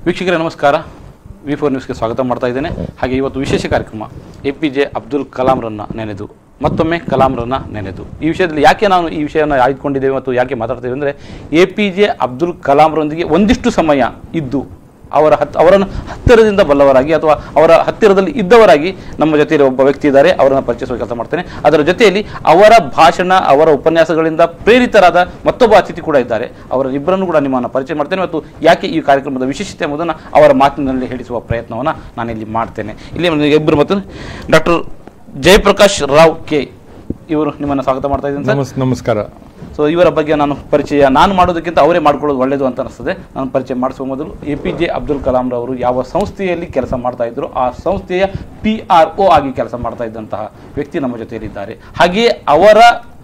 ವೀಕ್ಷಕರೇ ನಮಸ್ಕಾರ V four ನ್ಯೂಸ್ಗೆ ಸ್ವಾಗತ ಮಾಡ್ತಾ ಇದ್ದೇನೆ ಹಾಗೆ ಇವತ್ತು ವಿಶೇಷ ಕಾರ್ಯಕ್ರಮ ಎ ಪಿ ಜೆ ಅಬ್ದುಲ್ ಕಲಾಂರನ್ನ ನೆನೆದು ಮತ್ತೊಮ್ಮೆ ಕಲಾಂರನ್ನ ನೆನೆದು ಈ ವಿಷಯದಲ್ಲಿ ಯಾಕೆ ನಾನು ಈ ವಿಷಯವನ್ನು ಆಯ್ದುಕೊಂಡಿದ್ದೇವೆ ಮತ್ತು ಯಾಕೆ ಮಾತಾಡ್ತೇವೆ ಅಂದರೆ ಎ ಪಿ ಜೆ ಅಬ್ದುಲ್ ಕಲಾಂರೊಂದಿಗೆ ಒಂದಿಷ್ಟು ಸಮಯ ಇದ್ದು ಅವರ ಹತ್ ಅವರನ್ನು ಹತ್ತಿರದಿಂದ ಬಲ್ಲವರಾಗಿ ಅಥವಾ ಅವರ ಹತ್ತಿರದಲ್ಲಿ ಇದ್ದವರಾಗಿ ನಮ್ಮ ಜೊತೆಯಲ್ಲಿ ಒಬ್ಬ ವ್ಯಕ್ತಿ ಇದ್ದಾರೆ ಅವರನ್ನು ಪರಿಚಯಿಸುವ ಕೆಲಸ ಮಾಡ್ತೇನೆ ಅದರ ಜೊತೆಯಲ್ಲಿ ಅವರ ಭಾಷಣ ಅವರ ಉಪನ್ಯಾಸಗಳಿಂದ ಪ್ರೇರಿತರಾದ ಮತ್ತೊಬ್ಬ ಅತಿಥಿ ಕೂಡ ಇದ್ದಾರೆ ಅವರ ಇಬ್ಬರನ್ನು ಕೂಡ ನಿಮ್ಮನ್ನು ಪರಿಚಯ ಮಾಡ್ತೇನೆ ಮತ್ತು ಯಾಕೆ ಈ ಕಾರ್ಯಕ್ರಮದ ವಿಶೇಷತೆ ಎಂಬುದನ್ನು ಅವರ ಮಾತಿನಲ್ಲಿ ಹೇಳಿಸುವ ಪ್ರಯತ್ನವನ್ನು ನಾನಿಲ್ಲಿ ಮಾಡ್ತೇನೆ ಇಲ್ಲಿ ಒಂದು ಇಬ್ಬರು ಮತ್ತು ಡಾಕ್ಟರ್ ಜಯಪ್ರಕಾಶ್ ರಾವ್ ಕೆ ಇವರು ನಿಮ್ಮನ್ನು ಸ್ವಾಗತ ಮಾಡ್ತಾ ಇದ್ದೀನಿ ಸರ್ ನಮಸ್ ನಮಸ್ಕಾರ ಸೊ ಇವರ ಬಗ್ಗೆ ನಾನು ಪರಿಚಯ ನಾನು ಮಾಡೋದಕ್ಕಿಂತ ಅವರೇ ಮಾಡ್ಕೊಳ್ಳೋದು ಒಳ್ಳೆಯದು ಅಂತ ಅನಿಸ್ತದೆ ನಾನು ಪರಿಚಯ ಮಾಡಿಸುವ ಮೊದಲು A P J Abdul Kalam ರವರು ಯಾವ ಸಂಸ್ಥೆಯಲ್ಲಿ ಕೆಲಸ ಮಾಡ್ತಾ ಇದ್ರು ಆ ಸಂಸ್ಥೆಯ ಪಿ ಆರ್ ಒ ಆಗಿ ಕೆಲಸ ಮಾಡ್ತಾ ಇದ್ದಂತಹ ವ್ಯಕ್ತಿ ನಮ್ಮ ಜೊತೆಯಲ್ಲಿದ್ದಾರೆ ಹಾಗೆಯೇ ಅವರ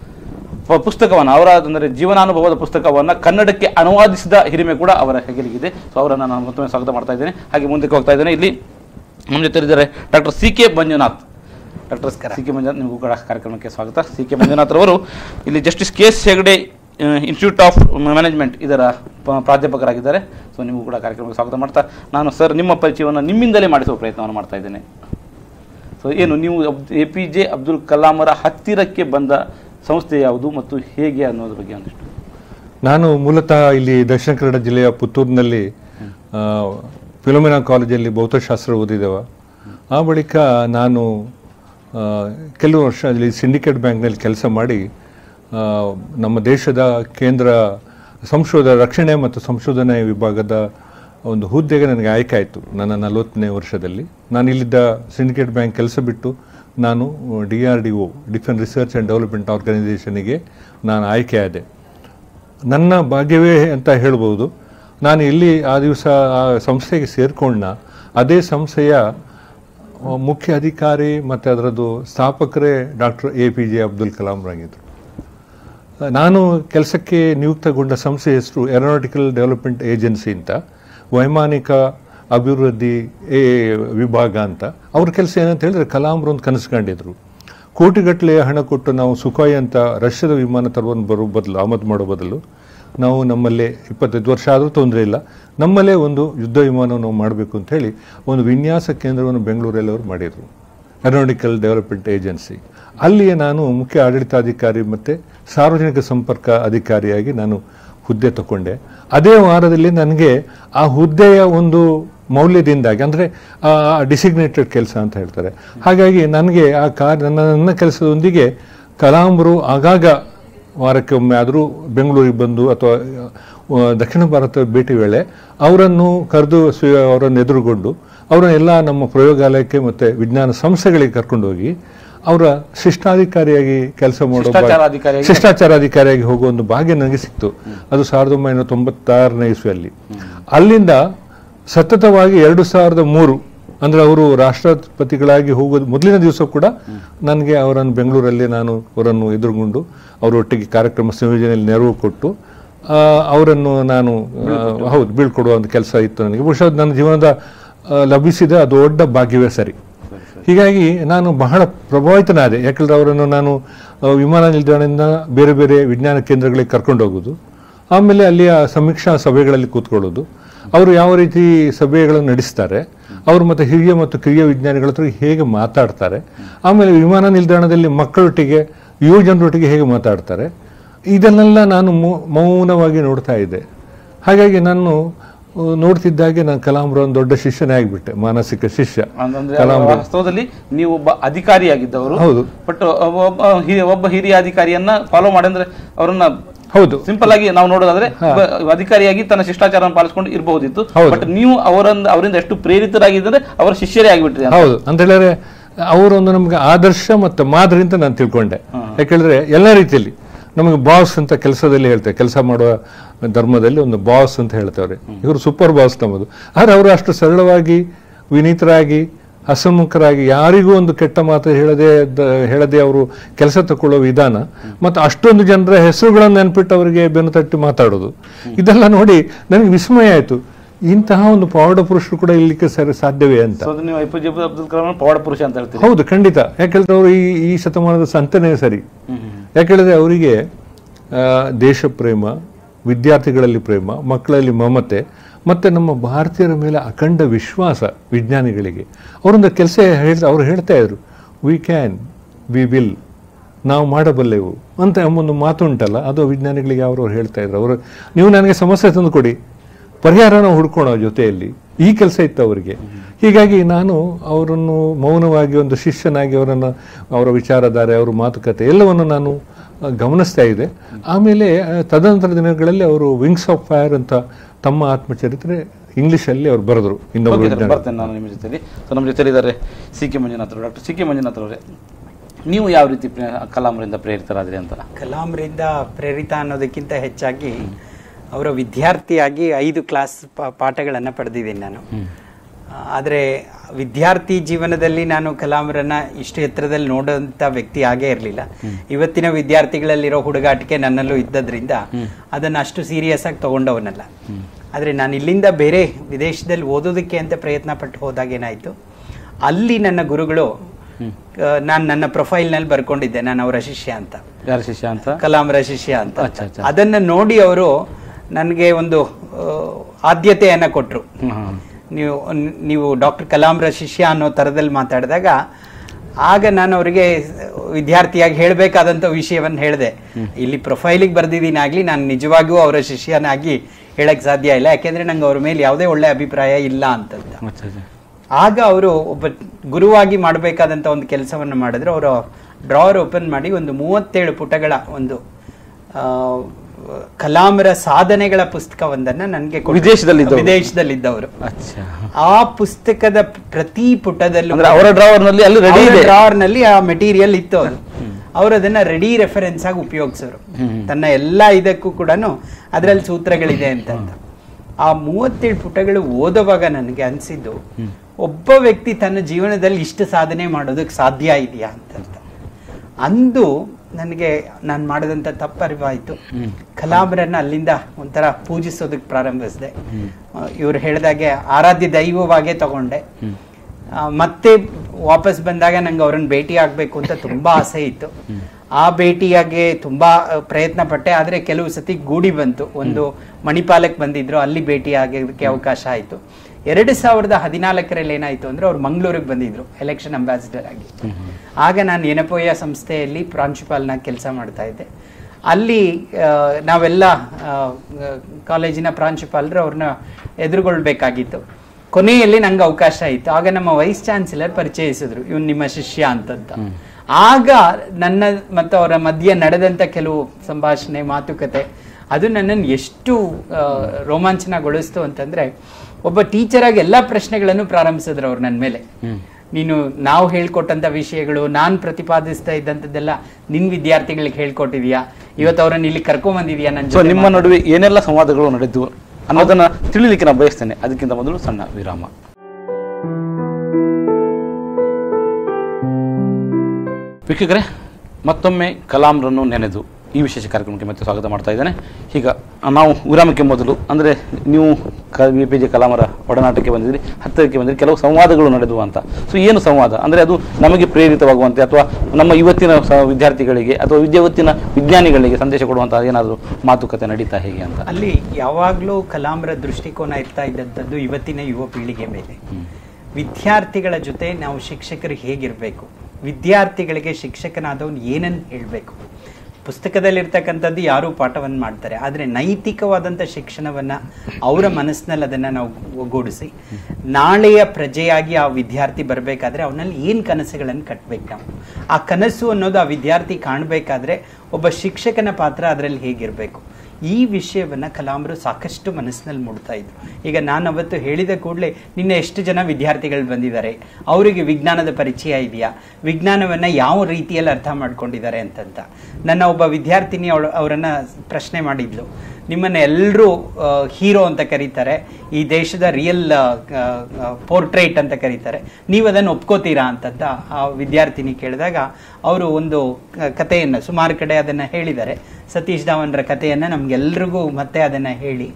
ಪ- ಪುಸ್ತಕವನ್ನು ಅವರ ಅಂದರೆ ಜೀವನಾನುಭವದ ಪುಸ್ತಕವನ್ನು ಕನ್ನಡಕ್ಕೆ ಅನುವಾದಿಸಿದ ಹಿರಿಮೆ ಕೂಡ ಅವರ ಹೆಗಲಿಗಿದೆ ಸೊ ಅವರನ್ನು ನಾನು ಮತ್ತೊಮ್ಮೆ ಸ್ವಾಗತ ಮಾಡ್ತಾ ಇದ್ದೇನೆ ಹಾಗೆ ಮುಂದಕ್ಕೆ ಹೋಗ್ತಾ ಇದ್ದೇನೆ ಇಲ್ಲಿ ನಮ್ಮ ಜೊತೆ ಇದ್ದಾರೆ doctor C K Manjunath doctor C K Manjunath ನಿಮಗೂ ಕೂಡ ಕಾರ್ಯಕ್ರಮಕ್ಕೆ ಸ್ವಾಗತ ಸಿ ಕೆ ಮಂಜುನಾಥ್ ರವರು ಇಲ್ಲಿ Justice K S Hegde Institute of Management ಇದರ ಪ- ಪ್ರಾಧ್ಯಾಪಕರಾಗಿದ್ದಾರೆ ಸೊ ನಿಮಗೂ ಕೂಡ ಕಾರ್ಯಕ್ರಮಕ್ಕೆ ಸ್ವಾಗತ ಮಾಡ್ತಾ ನಾನು ಸರ್ ನಿಮ್ಮ ಪರಿಚಯವನ್ನು ನಿಮ್ಮಿಂದಲೇ ಮಾಡಿಸುವ ಪ್ರಯತ್ನವನ್ನು ಮಾಡ್ತಾ ಇದ್ದೇನೆ ಸೊ ಏನು ನೀವು ಎ ಪಿ ಜೆ ಅಬ್ದುಲ್ ಕಲಾಮರ ಹತ್ತಿರಕ್ಕೆ ಬಂದ ಸಂಸ್ಥೆ ಯಾವುದು ಮತ್ತು ಹೇಗೆ ಅನ್ನೋದ್ರ ಬಗ್ಗೆ ಒಂದಿಷ್ಟು ನಾನು ಮೂಲತಃ ಇಲ್ಲಿ ದಕ್ಷಿಣ ಕನ್ನಡ ಜಿಲ್ಲೆಯ ಪುತ್ತೂರಿನಲ್ಲಿ ಆ, ಫಿಲೋಮಿನಾ ಕಾಲೇಜಲ್ಲಿ ಭೌತಶಾಸ್ತ್ರ ಓದಿದೆವ ಆ ಬಳಿಕ ನಾನು ಆ, ಕೆಲವು ವರ್ಷ ಅಲ್ಲಿ ಸಿಂಡಿಕೇಟ್ ಬ್ಯಾಂಕ್ನಲ್ಲಿ ಕೆಲಸ ಮಾಡಿ ಆ, ನಮ್ಮ ದೇಶದ ಕೇಂದ್ರ ಸಂಶೋಧನಾ ರಕ್ಷಣೆ ಮತ್ತು ಸಂಶೋಧನೆ ವಿಭಾಗದ ಒಂದು ಹುದ್ದೆಗೆ ನನಗೆ ಆಯ್ಕೆ ಆಯಿತು ನನ್ನ ನಲವತ್ತನೇ ವರ್ಷದಲ್ಲಿ ನಾನು ಇಲ್ಲಿದ್ದ ಸಿಂಡಿಕೇಟ್ ಬ್ಯಾಂಕ್ ಕೆಲಸ ಬಿಟ್ಟು ನಾನು D R D O defence research and development ಆರ್ಗನೈಸೇಷನಿಗೆ ನಾನು ಆಯ್ಕೆ ಆದೆ ನನ್ನ ಭಾಗ್ಯವೇ ಅಂತ ಹೇಳ್ಬೋದು ನಾನು ಇಲ್ಲಿ ಆ ದಿವಸ ಆ ಸಂಸ್ಥೆಗೆ ಸೇರ್ಕೊಂಡ ಅದೇ ಸಂಸ್ಥೆಯ ಆ, ಮುಖ್ಯ ಅಧಿಕಾರಿ ಮತ್ತು ಅದರದ್ದು ಸ್ಥಾಪಕರೇ doctor A P J Abdul ಕಲಾಂರಾಗಿದ್ದರು ನಾನು ಕೆಲಸಕ್ಕೆ ನಿಯುಕ್ತಗೊಂಡ ಸಂಸ್ಥೆ ಹೆಸರು ಏರೋನಾಟಿಕಲ್ ಡೆವಲಪ್ಮೆಂಟ್ ಏಜೆನ್ಸಿ ಅಂತ ವೈಮಾನಿಕ ಅಭಿವೃದ್ಧಿ ಏ ವಿಭಾಗ ಅಂತ ಅವ್ರ ಕೆಲಸ ಏನಂತ ಹೇಳಿದ್ರೆ ಕಲಾಂಬ್ರು ಒಂದು ಕನಸು ಕಂಡಿದ್ರು ಕೋಟಿಗಟ್ಟಲೆ ಹಣ ಕೊಟ್ಟು ನಾವು ಸುಖಾಯ್ ಅಂತ ರಷ್ಯಾದ ವಿಮಾನ ತರುವನ್ನು ಬರೋ ಬದಲು ಆಮದು ಮಾಡೋ ಬದಲು ನಾವು ನಮ್ಮಲ್ಲೇ ಇಪ್ಪತ್ತೈದು ವರ್ಷ ಆದರೂ ತೊಂದರೆ ಇಲ್ಲ ನಮ್ಮಲ್ಲೇ ಒಂದು ಯುದ್ಧ ವಿಮಾನವನ್ನು ನಾವು ಮಾಡಬೇಕು ಅಂತ ಹೇಳಿ ಒಂದು ವಿನ್ಯಾಸ ಕೇಂದ್ರವನ್ನು ಬೆಂಗಳೂರಲ್ಲಿ ಅವರು ಮಾಡಿದರು ಏರೋನಾಟಿಕಲ್ ಡೆವಲಪ್ಮೆಂಟ್ ಏಜೆನ್ಸಿ ಅಲ್ಲಿಯೇ ನಾನು ಮುಖ್ಯ ಆಡಳಿತಾಧಿಕಾರಿ ಮತ್ತು ಸಾರ್ವಜನಿಕ ಸಂಪರ್ಕ ಅಧಿಕಾರಿಯಾಗಿ ನಾನು ಹುದ್ದೆ ತಗೊಂಡೆ ಅದೇ ವಾರದಲ್ಲಿ ನನಗೆ ಆ ಹುದ್ದೆಯ ಒಂದು ಮೌಲ್ಯದಿಂದಾಗಿ ಅಂದರೆ ಡಿಸಿಗ್ನೇಟೆಡ್ ಕೆಲಸ ಅಂತ ಹೇಳ್ತಾರೆ ಹಾಗಾಗಿ ನನಗೆ ಆ ಕಾರ್ಯ ನನ್ನ ನನ್ನ ಕೆಲಸದೊಂದಿಗೆ ಕಲಾಂಬರು ಆಗಾಗ ವಾರಕ್ಕೆ ಒಮ್ಮೆ ಆದರೂ ಬೆಂಗಳೂರಿಗೆ ಬಂದು ಅಥವಾ ಆ, ದಕ್ಷಿಣ ಭಾರತ ಭೇಟಿ ವೇಳೆ ಅವರನ್ನು ಕರೆದು ಸ್ವ- ಅವರನ್ನು ಎದುರುಗೊಂಡು ಅವರನ್ನೆಲ್ಲ ನಮ್ಮ ಪ್ರಯೋಗಾಲಯಕ್ಕೆ ಮತ್ತು ವಿಜ್ಞಾನ ಸಂಸ್ಥೆಗಳಿಗೆ ಕರ್ಕೊಂಡು ಹೋಗಿ ಅವರ ಶಿಷ್ಟಾಧಿಕಾರಿಯಾಗಿ ಕೆಲಸ ಮಾಡೋ ಭಾಗ್ಯ- ಶಿಷ್ಟಾಚಾರಾಧಿಕಾರಿಯಾಗಿ- ಶಿಷ್ಟಾಚಾರಾಧಿಕಾರಿಯಾಗಿ ಹೋಗುವ ಒಂದು ಭಾಗ್ಯ ನನಗೆ ಸಿಕ್ತು ಅದು ಸಾವಿರದ ಒಂಬೈನೂರ ತೊಂಬತ್ತಾರನೇ ಇಸ್ವಿಯಲ್ಲಿ ಅಲ್ಲಿಂದ ಸತತವಾಗಿ ಎರಡು ಸಾವಿರದ ಮೂರು ಅಂದ್ರೆ ಅವರು ರಾಷ್ಟ್ರಪತಿಗಳಾಗಿ ಹೋಗೋದು ಮೊದಲಿನ ದಿವಸ ಕೂಡ ನನಗೆ ಅವರನ್ನು ಬೆಂಗಳೂರಲ್ಲಿ ನಾನು ಅವರನ್ನು ಎದುರುಗೊಂಡು ಅವರೊಟ್ಟಿಗೆ ಕಾರ್ಯಕ್ರಮ ಸಂಯೋಜನೆಯಲ್ಲಿ ನೆರವು ಕೊಟ್ಟು ಆ, ಅವರನ್ನು ನಾನು ಆ, ಹೌದು ಬೀಳ್ಕೊಡುವ ಒಂದು ಕೆಲಸ ಇತ್ತು ನನಗೆ ಬಹುಶಃ ಅದು ನನ್ನ ಜೀವನದ ಆ, ಲಭಿಸಿದ ಅದು ದೊಡ್ಡ ಭಾಗ್ಯವೇ ಸರಿ ಹೀಗಾಗಿ ನಾನು ಬಹಳ ಪ್ರಭಾವಿತನಾದೆ ಯಾಕಂದ್ರೆ ಅವರನ್ನು ನಾನು ಆ, ವಿಮಾನ ನಿಲ್ದಾಣದಿಂದ ಬೇರೆ ಬೇರೆ ವಿಜ್ಞಾನ ಕೇಂದ್ರಗಳಿಗೆ ಕರ್ಕೊಂಡು ಹೋಗೋದು ಆಮೇಲೆ ಅಲ್ಲಿಯ ಸಮೀಕ್ಷಾ ಸಭೆಗಳಲ್ಲಿ ಕೂತ್ಕೊಳ್ಳೋದು ಅವರು ಯಾವ ರೀತಿ ಸಭೆಗಳನ್ನು ನಡೆಸ್ತಾರೆ ಅವರು ಮತ್ತು ಹಿರಿಯ ಮತ್ತು ಕಿರಿಯ ವಿಜ್ಞಾನಿಗಳ ಹತ್ರ ಹೇಗೆ ಮಾತಾಡ್ತಾರೆ ಆಮೇಲೆ ವಿಮಾನ ನಿಲ್ದಾಣದಲ್ಲಿ ಮಕ್ಕಳೊಟ್ಟಿಗೆ ಯುವ ಜನರೊಟ್ಟಿಗೆ ಹೇಗೆ ಮಾತಾಡ್ತಾರೆ ಇದನ್ನೆಲ್ಲ ನಾನು ಮೌ- ಮೌನವಾಗಿ ನೋಡ್ತಾ ಇದ್ದೆ ಹಾಗಾಗಿ ನಾನು ಆ, ನೋಡ್ತಿದ್ದಾಗೆ ನಾನು ಕಲಾಂಬ್ರ ಒಂದು ದೊಡ್ಡ ಶಿಷ್ಯನೇ ಆಗಿಬಿಟ್ಟೆ ಮಾನಸಿಕ ಶಿಷ್ಯ ಅಂದ್ರೆ ಕಲಾಂ ವಾಸ್ತವದಲ್ಲಿ ನೀವು ಒಬ್ಬ ಅಧಿಕಾರಿಯಾಗಿದ್ದವರು ಹೌದು ಬಟ್ ಒಬ್ಬ ಹಿರಿಯ ಒಬ್ಬ ಹಿರಿಯ ಅಧಿಕಾರಿಯನ್ನ ಫಾಲೋ ಮಾಡಿ ಅಂದ್ರೆ ಅವರನ್ನ ಹೌದು ಸಿಂಪಲ್ ಆಗಿ ನಾವು ನೋಡೋದಾದ್ರೆ ಒಬ್ಬ ಅಧಿಕಾರಿಯಾಗಿ ತನ್ನ ಶಿಷ್ಟಾಚಾರವನ್ನು ಪಾಲಿಸಿಕೊಂಡು ಇರಬಹುದಿತ್ತು ಹೌದು. ಬಟ್ ನೀವು ಅವರನ್ನ ಅವರಿಂದ ಎಷ್ಟು ಪ್ರೇರಿತರಾಗಿದ್ದರೆ ಅವರ ಶಿಷ್ಯರೇ ಆಗಿಬಿಟ್ರಿ ಅಂತ. ಹೌದು ಅಂತ ಹೇಳಿದ್ರೆ ಅವರೊಂದು ನಮಗೆ ಆದರ್ಶ ಮತ್ತು ಮಾದರಿ ಅಂತ ನಾನು ತಿಳ್ಕೊಂಡೆ ಯಾಕೆಳಿದ್ರೆ ಎಲ್ಲ ರೀತಿಯಲ್ಲಿ ನಮಗೆ ಬಾಸ್ ಅಂತ ಕೆಲಸದಲ್ಲಿ ಹೇಳ್ತೇವೆ ಕೆಲಸ ಮಾಡುವ ಧರ್ಮದಲ್ಲಿ ಒಂದು ಬಾಸ್ ಅಂತ ಹೇಳ್ತೇವ್ರೆ ಇವರು ಸೂಪರ್ ಬಾಸ್ ನಮ್ಮದು ಆದರೆ ಅವರು ಅಷ್ಟು ಸರಳವಾಗಿ ವಿನೀತರಾಗಿ ಹಸನ್ಮುಖರಾಗಿ ಯಾರಿಗೂ ಒಂದು ಕೆಟ್ಟ ಮಾತು ಹೇಳದೆ ದ- ಹೇಳದೆ ಅವರು ಕೆಲಸ ತಗೊಳ್ಳೋ ವಿಧಾನ ಮತ್ತು ಅಷ್ಟೊಂದು ಜನರ ಹೆಸರುಗಳನ್ನು ನೆನಪಿಟ್ಟು ಅವರಿಗೆ ಬೆನ್ನು ತಟ್ಟಿ ಮಾತಾಡೋದು ಇದೆಲ್ಲ ನೋಡಿ ನನಗೆ ವಿಸ್ಮಯ ಆಯಿತು ಇಂತಹ ಒಂದು ಪವಾಡ ಪುರುಷರು ಕೂಡ ಇಲ್ಲಿಕ್ಕೆ ಸರಿ ಸಾಧ್ಯವೇ ಅಂತ ಸೊ ಅದು ನೀವು A P J Abdul Kalam ಪವಾಡ ಪುರುಷ ಅಂತ ಹೇಳ್ತೀರಿ ಹೌದು ಖಂಡಿತ ಯಾಕೆಂದ್ರೆ ಅವರು ಈ ಈ ಶತಮಾನದ ಸಂತನೇ ಸರಿ ಯಾಕೆಳಿದ್ರೆ ಅವರಿಗೆ ಆ, ದೇಶ ಪ್ರೇಮ ವಿದ್ಯಾರ್ಥಿಗಳಲ್ಲಿ ಪ್ರೇಮ ಮಕ್ಕಳಲ್ಲಿ ಮಮತೆ ಮತ್ತು ನಮ್ಮ ಭಾರತೀಯರ ಮೇಲೆ ಅಖಂಡ ವಿಶ್ವಾಸ ವಿಜ್ಞಾನಿಗಳಿಗೆ ಅವರೊಂದು ಕೆಲಸ ಹೇಳ್ತಾ ಅವ್ರು ಹೇಳ್ತಾ ಇದ್ರು ವಿ ಕ್ಯಾನ್ ವಿ ವಿಲ್ ನಾವು ಮಾಡಬಲ್ಲೆವು ಅಂತ ಒಂದು ಮಾತು ಉಂಟಲ್ಲ ಅದು ವಿಜ್ಞಾನಿಗಳಿಗೆ ಅವರು ಹೇಳ್ತಾ ಇದ್ರು ಅವರು ನೀವು ನನಗೆ ಸಮಸ್ಯೆ ತಂದು ಕೊಡಿ ಪರಿಹಾರನ ಹುಡ್ಕೋಣ ಜೊತೆಯಲ್ಲಿ ಈ ಕೆಲಸ ಇತ್ತು ಅವರಿಗೆ ಹೀಗಾಗಿ ನಾನು ಅವರನ್ನು ಮೌನವಾಗಿ ಒಂದು ಶಿಷ್ಯನಾಗಿ ಅವರನ್ನು ಅವರ ವಿಚಾರಧಾರೆ ಅವರ ಮಾತುಕತೆ ಎಲ್ಲವನ್ನು ನಾನು ಆ, ಗಮನಿಸ್ತಾ ಇದ್ದೆ ಆಮೇಲೆ ಆ, ತದನಂತರ ದಿನಗಳಲ್ಲಿ ಅವರು ವಿಂಗ್ಸ್ ಆಫ್ ಫೈರ್ ಅಂತ ತಮ್ಮ ಆತ್ಮಚರಿತ್ರೆ ಇಂಗ್ಲಿಷಲ್ಲಿ ಅವರು ಬರೆದರು ಇನ್ನೊಬ್ಬರು ಓಕೆ ಸರ್ ವಿಜ್ಞಾನಿ. ಬರ್ತೇನೆ ನಾನು ನಿಮ್ಮ ಜೊತೆಲಿ ಸೊ ನಮ್ಮ ಜೊತೆಲಿ ಇದ್ದಾರೆ ಸಿ ಕೆ ಮಂಜುನಾಥ್ ಅವರು ಡಾಕ್ಟರ್ ಸಿ ಕೆ ಮಂಜುನಾಥ್ ಅವರೇ ನೀವು ಯಾವ ರೀತಿ ಪ್ರ- ಕಲಾಮರಿಂದ ಪ್ರೇರಿತರಾದ್ರಿ ಅಂತ ಕಲಾಂರಿಂದ ಪ್ರೇರಿತ ಅನ್ನೋದಕ್ಕಿಂತ ಹೆಚ್ಚಾಗಿ ಅವರ ವಿದ್ಯಾರ್ಥಿಯಾಗಿ ಐದು ಕ್ಲಾಸ್ ಪಾಠಗಳನ್ನು ಪಡೆದಿದ್ದೀನಿ ನಾನು ಆದರೆ ವಿದ್ಯಾರ್ಥಿ ಜೀವನದಲ್ಲಿ ನಾನು ಕಲಾಂರನ್ನ ಇಷ್ಟು ಎತ್ತರದಲ್ಲಿ ನೋಡೋಂಥ ವ್ಯಕ್ತಿ ಆಗೇ ಇರಲಿಲ್ಲ ಇವತ್ತಿನ ವಿದ್ಯಾರ್ಥಿಗಳಲ್ಲಿರೋ ಹುಡುಗಾಟಿಕೆ ನನ್ನಲ್ಲೂ ಇದ್ದದ್ರಿಂದ ಅದನ್ನು ಅಷ್ಟು ಸೀರಿಯಸ್ ಆಗಿ ತಗೊಂಡವನಲ್ಲ ಆದರೆ ನಾನು ಇಲ್ಲಿಂದ ಬೇರೆ ವಿದೇಶದಲ್ಲಿ ಓದೋದಕ್ಕೆ ಅಂತ ಪ್ರಯತ್ನ ಪಟ್ಟು ಹೋದಾಗ ಏನಾಯಿತು ಅಲ್ಲಿ ನನ್ನ ಗುರುಗಳು ನಾನು ನನ್ನ ಪ್ರೊಫೈಲ್ನಲ್ಲಿ ಬರ್ಕೊಂಡಿದ್ದೆ ನಾನು ಅವರ ಶಿಷ್ಯ ಅಂತ ಯಾರ ಶಿಷ್ಯ ಅಂತ ಕಲಾಂರ ಶಿಷ್ಯ ಅಂತ ಅಚ್ಚಾ, ಅಚ್ಚಾ. ಅದನ್ನ ನೋಡಿ ಅವರು ನನಗೆ ಒಂದು ಆ, ಆದ್ಯತೆಯನ್ನ ಕೊಟ್ರು ಹ್ಮ್, ಹ್ಮ್. ನೀವು ನೀವು ಡಾಕ್ಟರ್ ಕಲಾಂರ ಶಿಷ್ಯ ಅನ್ನೋ ಥರದಲ್ಲಿ ಮಾತಾಡಿದಾಗ ಆಗ ನಾನು ಅವರಿಗೆ ವಿದ್ಯಾರ್ಥಿಯಾಗಿ ಹೇಳಬೇಕಾದಂಥ ವಿಷಯವನ್ನು ಹೇಳಿದೆ ಇಲ್ಲಿ ಪ್ರೊಫೈಲಿಗೆ ಬರ್ದಿದ್ದೀನಿ ಆಗಲಿ ನಾನು ನಿಜವಾಗಿಯೂ ಅವರ ಶಿಷ್ಯನಾಗಿ ಹೇಳಕ್ ಸಾಧ್ಯ ಇಲ್ಲ ಯಾಕೆಂದ್ರೆ ನಂಗೆ ಅವ್ರ ಮೇಲೆ ಯಾವುದೇ ಒಳ್ಳೆ ಅಭಿಪ್ರಾಯ ಇಲ್ಲ ಅಂತಂದ ಅಚ್ಚಾ, ಅಚ್ಚಾ. ಆಗ ಅವರು ಒಬ್ಬ ಗುರುವಾಗಿ ಮಾಡಬೇಕಾದಂಥ ಒಂದು ಕೆಲಸವನ್ನು ಮಾಡಿದ್ರು ಅವರು ಡ್ರಾವರ್ ಓಪನ್ ಮಾಡಿ ಒಂದು ಮೂವತ್ತೇಳು ಪುಟಗಳ ಒಂದು ಆ, ಕಲಾಂರ ಸಾಧನೆಗಳ ಪುಸ್ತಕವೊಂದನ್ನ ನನಗೆ ವಿದೇಶದಲ್ಲಿದ್ದವರು? ವಿದೇಶದಲ್ಲಿದ್ದವರು ಅಚ್ಚಾ ಆ ಪುಸ್ತಕದ ಪ್ರತಿ ಪುಟದಲ್ಲೂ ಅಂದ್ರೆ ಅವರ ಡ್ರಾವರ್ ನಲ್ಲಿ ಅಲ್ಲಿ ರೆಡಿ ಇದೆ ಡ್ರಾವರ್ ನಲ್ಲಿ ಆ ಮೆಟೀರಿಯಲ್ ಇತ್ತು ಅದು ಅವರು ಅದನ್ನ ರೆಡಿ ರೆಫರೆನ್ಸ್ ಆಗಿ ಉಪಯೋಗಿಸೋರು ತನ್ನ ಎಲ್ಲ ಇದಕ್ಕೂ ಕೂಡ ಅದರಲ್ಲಿ ಸೂತ್ರಗಳಿದೆ ಅಂತ ಆ ಮೂವತ್ತೇಳು ಪುಟಗಳು ಓದುವಾಗ ನನಗೆ ಅನಿಸಿದ್ದು ಒಬ್ಬ ವ್ಯಕ್ತಿ ತನ್ನ ಜೀವನದಲ್ಲಿ ಇಷ್ಟು ಸಾಧನೆ ಮಾಡೋದಕ್ಕೆ ಸಾಧ್ಯ ಇದೆಯಾ ಅಂತ ಅಂದು ನನಗೆ ನಾನು ಮಾಡಿದಂಥ ತಪ್ಪರಿವಾಯಿತು ಕಲಾಮರನ್ನ ಅಲ್ಲಿಂದ ಒಂಥರ ಪೂಜಿಸೋದಕ್ಕೆ ಪ್ರಾರಂಭಿಸಿದೆ ಇವ್ರು ಹೇಳಿದಾಗೆ ಆರಾಧ್ಯ ದೈವವಾಗೇ ತಗೊಂಡೆ ಆ, ಮತ್ತೆ ವಾಪಸ್ ಬಂದಾಗ ನಂಗೆ ಅವ್ರನ್ನ ಭೇಟಿ ಆಗಬೇಕು ಅಂತ ತುಂಬಾ ಆಸೆ ಇತ್ತು ಆ ಭೇಟಿಯಾಗೆ ತುಂಬಾ ಆ, ಪ್ರಯತ್ನ ಪಟ್ಟೆ ಆದರೆ ಕೆಲವು ಸತಿ ಗೂಡಿ ಬಂತು ಒಂದು ಮಣಿಪಾಲಕ್ಕೆ ಬಂದಿದ್ರು ಅಲ್ಲಿ ಭೇಟಿ ಆಗೋದಕ್ಕೆ ಅವಕಾಶ ಆಯಿತು ಎರಡು ಸಾವಿರದ ಹದಿನಾಲ್ಕರಲ್ಲಿ ಏನಾಯಿತು ಅಂದ್ರೆ ಅವ್ರು ಮಂಗಳೂರಿಗೆ ಬಂದಿದ್ರು ಎಲೆಕ್ಷನ್ ಅಂಬಾಸಿಡರ್ ಆಗಿ ಆಗ ನಾನು ಎನಪೋಯ ಸಂಸ್ಥೆಯಲ್ಲಿ ಪ್ರಾಂಶುಪಾಲನ ಕೆಲಸ ಮಾಡ್ತಾ ಇದ್ದೆ ಅಲ್ಲಿ ಆ, ನಾವೆಲ್ಲ ಆ, ಕಾಲೇಜಿನ ಪ್ರಾಂಶುಪಾಲರು ಅವ್ರನ್ನ ಎದುರುಗೊಳ್ಬೇಕಾಗಿತ್ತು ಕೊನೆಯಲ್ಲಿ ನಂಗೆ ಅವಕಾಶ ಆಯಿತು ಆಗ ನಮ್ಮ ವೈಸ್ ಚಾನ್ಸಲರ್ ಪರಿಚಯಿಸಿದ್ರು ಇವನು ನಿಮ್ಮ ಶಿಷ್ಯ ಅಂತಂತ ಆಗ ನನ್ನ ಮತ್ತು ಅವರ ಮಧ್ಯೆ ನಡೆದಂಥ ಕೆಲವು ಸಂಭಾಷಣೆ ಮಾತುಕತೆ ಅದು ನನ್ನನ್ನು ಎಷ್ಟು ಆ, ರೋಮಾಂಚನಗೊಳಿಸ್ತು ಅಂತಂದ್ರೆ ಒಬ್ಬ ಟೀಚರ್ ಆಗಿ ಎಲ್ಲ ಪ್ರಶ್ನೆಗಳನ್ನು ಪ್ರಾರಂಭಿಸಿದ್ರು ಅವ್ರು ನನ್ನ ಮೇಲೆ ನೀನು ನಾವು ಹೇಳ್ಕೊಟ್ಟಂತ ವಿಷಯಗಳು ನಾನು ಪ್ರತಿಪಾದಿಸ್ತಾ ಇದ್ದಂಥದ್ದೆಲ್ಲ ನಿನ್ ವಿದ್ಯಾರ್ಥಿಗಳಿಗೆ ಹೇಳ್ಕೊಟ್ಟಿದ್ಯಾ ಇವತ್ತು ಅವ್ರನ್ನ ಇಲ್ಲಿ ಕರ್ಕೊಂಡ್ ಬಂದಿದ್ಯಾ ನನ್ನ ಸೊ ಜೊತೆ ನಿಮ್ಮ ನಡುವೆ ಏನೆಲ್ಲ ಸಂವಾದಗಳು ನಡೆದು ಅನ್ನೋದನ್ನ ತಿಳಿಲಿಕ್ಕೆ ನಾನು ಬಯಸ್ತೇನೆ ಅದಕ್ಕಿಂತ ಮೊದಲು ಸಣ್ಣ ವಿರಾಮ ವೀಕ್ಷಕರೇ ಮತ್ತೊಮ್ಮೆ ಕಲಾಂರನ್ನು ನೆನೆದು ಈ ವಿಶೇಷ ಕಾರ್ಯಕ್ರಮಕ್ಕೆ ಮತ್ತೆ ಸ್ವಾಗತ ಮಾಡ್ತಾ ಇದ್ದೇನೆ ಈಗ ನಾವು ವಿರಾಮಕ್ಕೆ ಮೊದಲು ಅಂದರೆ ನೀವು ಕ ವಿ ಪಿ ಜೆ ಕಲಾಮರ ಒಡನಾಟಕ್ಕೆ ಬಂದಿದ್ರಿ ಹತ್ತಿರಕ್ಕೆ ಬಂದಿರಿ ಕೆಲವು ಸಂವಾದಗಳು ನಡೆದುವು ಅಂತ ಸೊ ಏನು ಸಂವಾದ ಅಂದರೆ ಅದು ನಮಗೆ ಪ್ರೇರಿತವಾಗುವಂತೆ ಅಥವಾ ನಮ್ಮ ಇವತ್ತಿನ ಸ- ವಿದ್ಯಾರ್ಥಿಗಳಿಗೆ ಅಥವಾ ವಿದ್ಯಾವತ್ತಿನ ವಿಜ್ಞಾನಿಗಳಿಗೆ ಸಂದೇಶ ಕೊಡುವಂಥ ಏನಾದರೂ ಮಾತುಕತೆ ನಡೀತಾ ಹೇಗೆ ಅಂತ ಅಲ್ಲಿ ಯಾವಾಗಲೂ ಕಲಾಂರ ದೃಷ್ಟಿಕೋನ ಇರ್ತಾ ಇದ್ದಂಥದ್ದು ಇವತ್ತಿನ ಯುವ ಪೀಳಿಗೆ ಮೇಲೆ ವಿದ್ಯಾರ್ಥಿಗಳ ಜೊತೆ ನಾವು ಶಿಕ್ಷಕರು ಹೇಗಿರಬೇಕು ವಿದ್ಯಾರ್ಥಿಗಳಿಗೆ ಶಿಕ್ಷಕನಾದವನು ಏನನ್ನು ಹೇಳಬೇಕು ಪುಸ್ತಕದಲ್ಲಿರ್ತಕ್ಕಂಥದ್ದು ಯಾರು ಪಾಠವನ್ನು ಮಾಡ್ತಾರೆ ಆದರೆ ನೈತಿಕವಾದಂಥ ಶಿಕ್ಷಣವನ್ನು ಅವರ ಮನಸ್ಸಿನಲ್ಲಿ ಅದನ್ನು ನಾವು ಒಗ್ಗೂಡಿಸಿ ನಾಳೆಯ ಪ್ರಜೆಯಾಗಿ ಆ ವಿದ್ಯಾರ್ಥಿ ಬರಬೇಕಾದ್ರೆ ಅವನಲ್ಲಿ ಏನು ಕನಸುಗಳನ್ನು ಕಟ್ಟಬೇಕು ನಾವು ಆ ಕನಸು ಅನ್ನೋದು ಆ ವಿದ್ಯಾರ್ಥಿ ಕಾಣಬೇಕಾದ್ರೆ ಒಬ್ಬ ಶಿಕ್ಷಕನ ಪಾತ್ರ ಅದರಲ್ಲಿ ಹೇಗಿರಬೇಕು ಈ ವಿಷಯವನ್ನ ಕಲಾಂಬರು ಸಾಕಷ್ಟು ಮನಸ್ಸಿನಲ್ಲಿ ಮೂಡ್ತಾ ಇದ್ರು ಈಗ ನಾನು ಅವತ್ತು ಹೇಳಿದ ಕೂಡಲೇ ನಿನ್ನೆ ಎಷ್ಟು ಜನ ವಿದ್ಯಾರ್ಥಿಗಳು ಬಂದಿದ್ದಾರೆ ಅವರಿಗೆ ವಿಜ್ಞಾನದ ಪರಿಚಯ ಇದೆಯಾ ವಿಜ್ಞಾನವನ್ನ ಯಾವ ರೀತಿಯಲ್ಲಿ ಅರ್ಥ ಮಾಡ್ಕೊಂಡಿದ್ದಾರೆ ಅಂತಂತ ನನ್ನ ಒಬ್ಬ ವಿದ್ಯಾರ್ಥಿನಿ ಅವಳು ಅವರನ್ನ ಪ್ರಶ್ನೆ ಮಾಡಿದ್ಲು ನಿಮ್ಮನ್ನ ಎಲ್ಲರೂ ಹೀರೋ ಅಂತ ಕರೀತಾರೆ ಈ ದೇಶದ ರಿಯಲ್ ಪೋರ್ಟ್ರೇಟ್ ಅಂತ ಕರೀತಾರೆ ನೀವು ಅದನ್ನು ಒಪ್ಕೋತೀರಾ ಅಂತಂತ ಆ ವಿದ್ಯಾರ್ಥಿನಿ ಕೇಳಿದಾಗ ಅವರು ಒಂದು ಕ- ಕಥೆಯನ್ನ ಸುಮಾರು ಕಡೆ ಅದನ್ನ ಹೇಳಿದ್ದಾರೆ ಸತೀಶ್ ಧಾವನ್ರ ಕಥೆಯನ್ನ ನಮ್ಗೆಲ್ರಿಗೂ ಮತ್ತೆ ಅದನ್ನ ಹೇಳಿ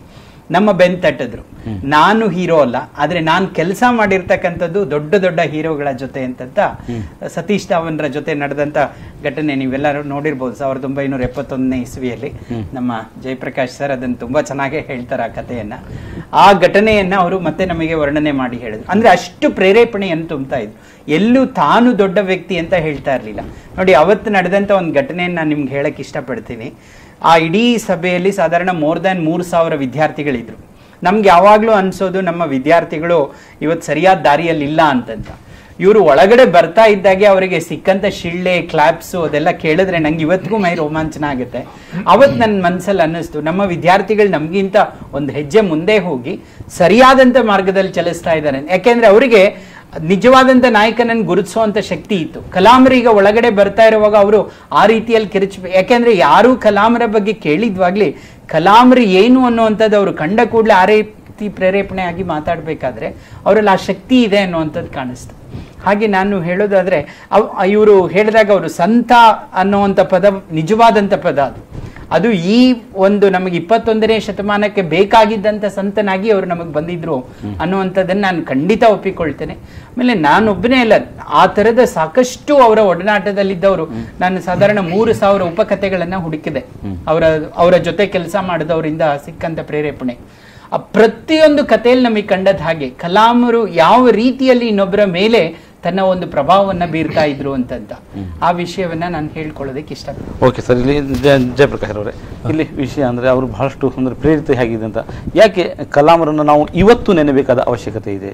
ನಮ್ಮ ಬೆನ್ ತಟ್ಟಿದ್ರು ನಾನು ಹೀರೋ ಅಲ್ಲ ಆದ್ರೆ ನಾನು ಕೆಲಸ ಮಾಡಿರ್ತಕ್ಕಂಥದ್ದು ದೊಡ್ಡ ದೊಡ್ಡ ಹೀರೋಗಳ ಜೊತೆ ಅಂತಂತ ಸತೀಶ್ ಧಾವನ್ರ ಜೊತೆ ನಡೆದಂತ ಘಟನೆ ನೀವೆಲ್ಲರೂ ನೋಡಿರ್ಬೋದು ಸಾವಿರದ ಒಂಬೈನೂರ ಎಪ್ಪತ್ತೊಂದನೇ ಇಸ್ವಿಯಲ್ಲಿ ನಮ್ಮ ಜಯಪ್ರಕಾಶ್ ಸರ್ ಅದನ್ನು ತುಂಬಾ ಚೆನ್ನಾಗೇ ಹೇಳ್ತಾರೆ ಆ ಕಥೆಯನ್ನ ಆ ಘಟನೆಯನ್ನ ಅವರು ಮತ್ತೆ ನಮಗೆ ವರ್ಣನೆ ಮಾಡಿ ಹೇಳಿದ್ರು ಅಂದ್ರೆ ಅಷ್ಟು ಪ್ರೇರೇಪಣೆಯನ್ನು ತುಂಬ್ತಾ ಇದ್ರು ಎಲ್ಲೂ ತಾನು ದೊಡ್ಡ ವ್ಯಕ್ತಿ ಅಂತ ಹೇಳ್ತಾ ಇರ್ಲಿಲ್ಲ ನೋಡಿ ಅವತ್ತು ನಡೆದಂತ ಒಂದು ಘಟನೆಯನ್ನ ನಾನು ನಿಮ್ಗೆ ಹೇಳಕ್ ಇಷ್ಟಪಡ್ತೀನಿ ಆ ಇಡೀ ಸಭೆಯಲ್ಲಿ ಸಾಧಾರಣ ಮೋರ್ ದ್ಯಾನ್ ಮೂರು ಸಾವಿರ ವಿದ್ಯಾರ್ಥಿಗಳಿದ್ರು ನಮ್ಗೆ ಯಾವಾಗ್ಲೂ ಅನ್ಸೋದು ನಮ್ಮ ವಿದ್ಯಾರ್ಥಿಗಳು ಇವತ್ತು ಸರಿಯಾದ ದಾರಿಯಲ್ಲಿ ಇಲ್ಲ ಅಂತಂತ ಇವರು ಒಳಗಡೆ ಬರ್ತಾ ಇದ್ದಾಗೆ ಅವರಿಗೆ ಸಿಕ್ಕಂತ ಶಿಳ್ಳೆ ಕ್ಲಾಪ್ಸು ಅದೆಲ್ಲ ಕೇಳಿದ್ರೆ ನಂಗೆ ಇವತ್ತಿಗೂ ಮೈ ರೋಮಾಂಚನ ಆಗುತ್ತೆ ಅವತ್ತು ನನ್ನ ಮನಸ್ಸಲ್ಲಿ ಅನ್ನಿಸ್ತು ನಮ್ಮ ವಿದ್ಯಾರ್ಥಿಗಳು ನಮಗಿಂತ ಒಂದು ಹೆಜ್ಜೆ ಮುಂದೆ ಹೋಗಿ ಸರಿಯಾದಂತ ಮಾರ್ಗದಲ್ಲಿ ಚಲಿಸ್ತಾ ಇದ್ದಾರೆ ಯಾಕೆಂದ್ರೆ ಅವರಿಗೆ ನಿಜವಾದಂತ ನಾಯಕನನ್ನು ಗುರುತಿಸುವಂತ ಶಕ್ತಿ ಇತ್ತು ಕಲಾಮರೀಗ ಒಳಗಡೆ ಬರ್ತಾ ಇರುವಾಗ ಅವರು ಆ ರೀತಿಯಲ್ಲಿ ಕಿರಿಚಬೇಕು ಯಾಕೆಂದ್ರೆ ಯಾರು ಕಲಾಮರ ಬಗ್ಗೆ ಕೇಳಿದ್ವಾಗ್ಲಿ ಕಲಾಮರಿ ಏನು ಅನ್ನುವಂಥದ್ದು ಅವರು ಕಂಡ ಕೂಡಲೇ ಆ ರೀತಿ ಪ್ರೇರೇಪಣೆ ಆಗಿ ಮಾತಾಡ್ಬೇಕಾದ್ರೆ ಅವರಲ್ಲಿ ಆ ಶಕ್ತಿ ಇದೆ ಅನ್ನುವಂಥದ್ದು ಕಾಣಿಸ್ತು ಹಾಗೆ ನಾನು ಹೇಳೋದಾದ್ರೆ ಇವರು ಹೇಳಿದಾಗ ಅವರು ಸಂತ ಅನ್ನುವಂಥ ಪದ ನಿಜವಾದಂಥ ಪದ ಅದು ಅದು ಈ ಒಂದು ನಮಗೆ ಇಪ್ಪತ್ತೊಂದನೇ ಶತಮಾನಕ್ಕೆ ಬೇಕಾಗಿದ್ದಂಥ ಸಂತನಾಗಿ ಅವರು ನಮಗೆ ಬಂದಿದ್ರು ಅನ್ನುವಂಥದ್ದನ್ನು ನಾನು ಖಂಡಿತ ಒಪ್ಪಿಕೊಳ್ತೇನೆ ಆಮೇಲೆ ನಾನೊಬ್ಬನೇ ಅಲ್ಲ ಆ ಥರದ ಸಾಕಷ್ಟು ಅವರ ಒಡನಾಟದಲ್ಲಿದ್ದವರು ನಾನು ಸಾಧಾರಣ ಮೂರು ಸಾವಿರ ಉಪಕಥೆಗಳನ್ನು ಹುಡುಕಿದೆ ಅವರ ಅವರ ಜೊತೆ ಕೆಲಸ ಮಾಡಿದವರಿಂದ ಸಿಕ್ಕಂತ ಪ್ರೇರೇಪಣೆ ಆ ಪ್ರತಿಯೊಂದು ಕಥೆಯಲ್ಲಿ ನಮಗೆ ಕಂಡದ ಹಾಗೆ ಕಲಾಮರು ಯಾವ ರೀತಿಯಲ್ಲಿ ಇನ್ನೊಬ್ಬರ ಮೇಲೆ ತನ್ನ ಒಂದು ಪ್ರಭಾವವನ್ನ ಬೀರ್ತಾ ಇದ್ರು ಅಂತಂತ ಆ ವಿಷಯವನ್ನ ನಾನು ಹೇಳ್ಕೊಳ್ಳೋದಕ್ಕೆ ಇಷ್ಟಪಡ್ತೀನಿ ಓಕೆ ಸರ್ ಇಲ್ಲಿ ಜ- ಜಯಪ್ರಕಾಶ್ ಅವರೇ ಇಲ್ಲಿ ವಿಷಯ ಅಂದರೆ ಅವರು ಬಹಳಷ್ಟು ಅಂದರೆ ಪ್ರೇರಿತ ಹೇಗಿದೆ ಅಂತ ಯಾಕೆ ಕಲಾಮರನ್ನು ನಾವು ಇವತ್ತು ನೆನಬೇಕಾದ ಅವಶ್ಯಕತೆ ಇದೆ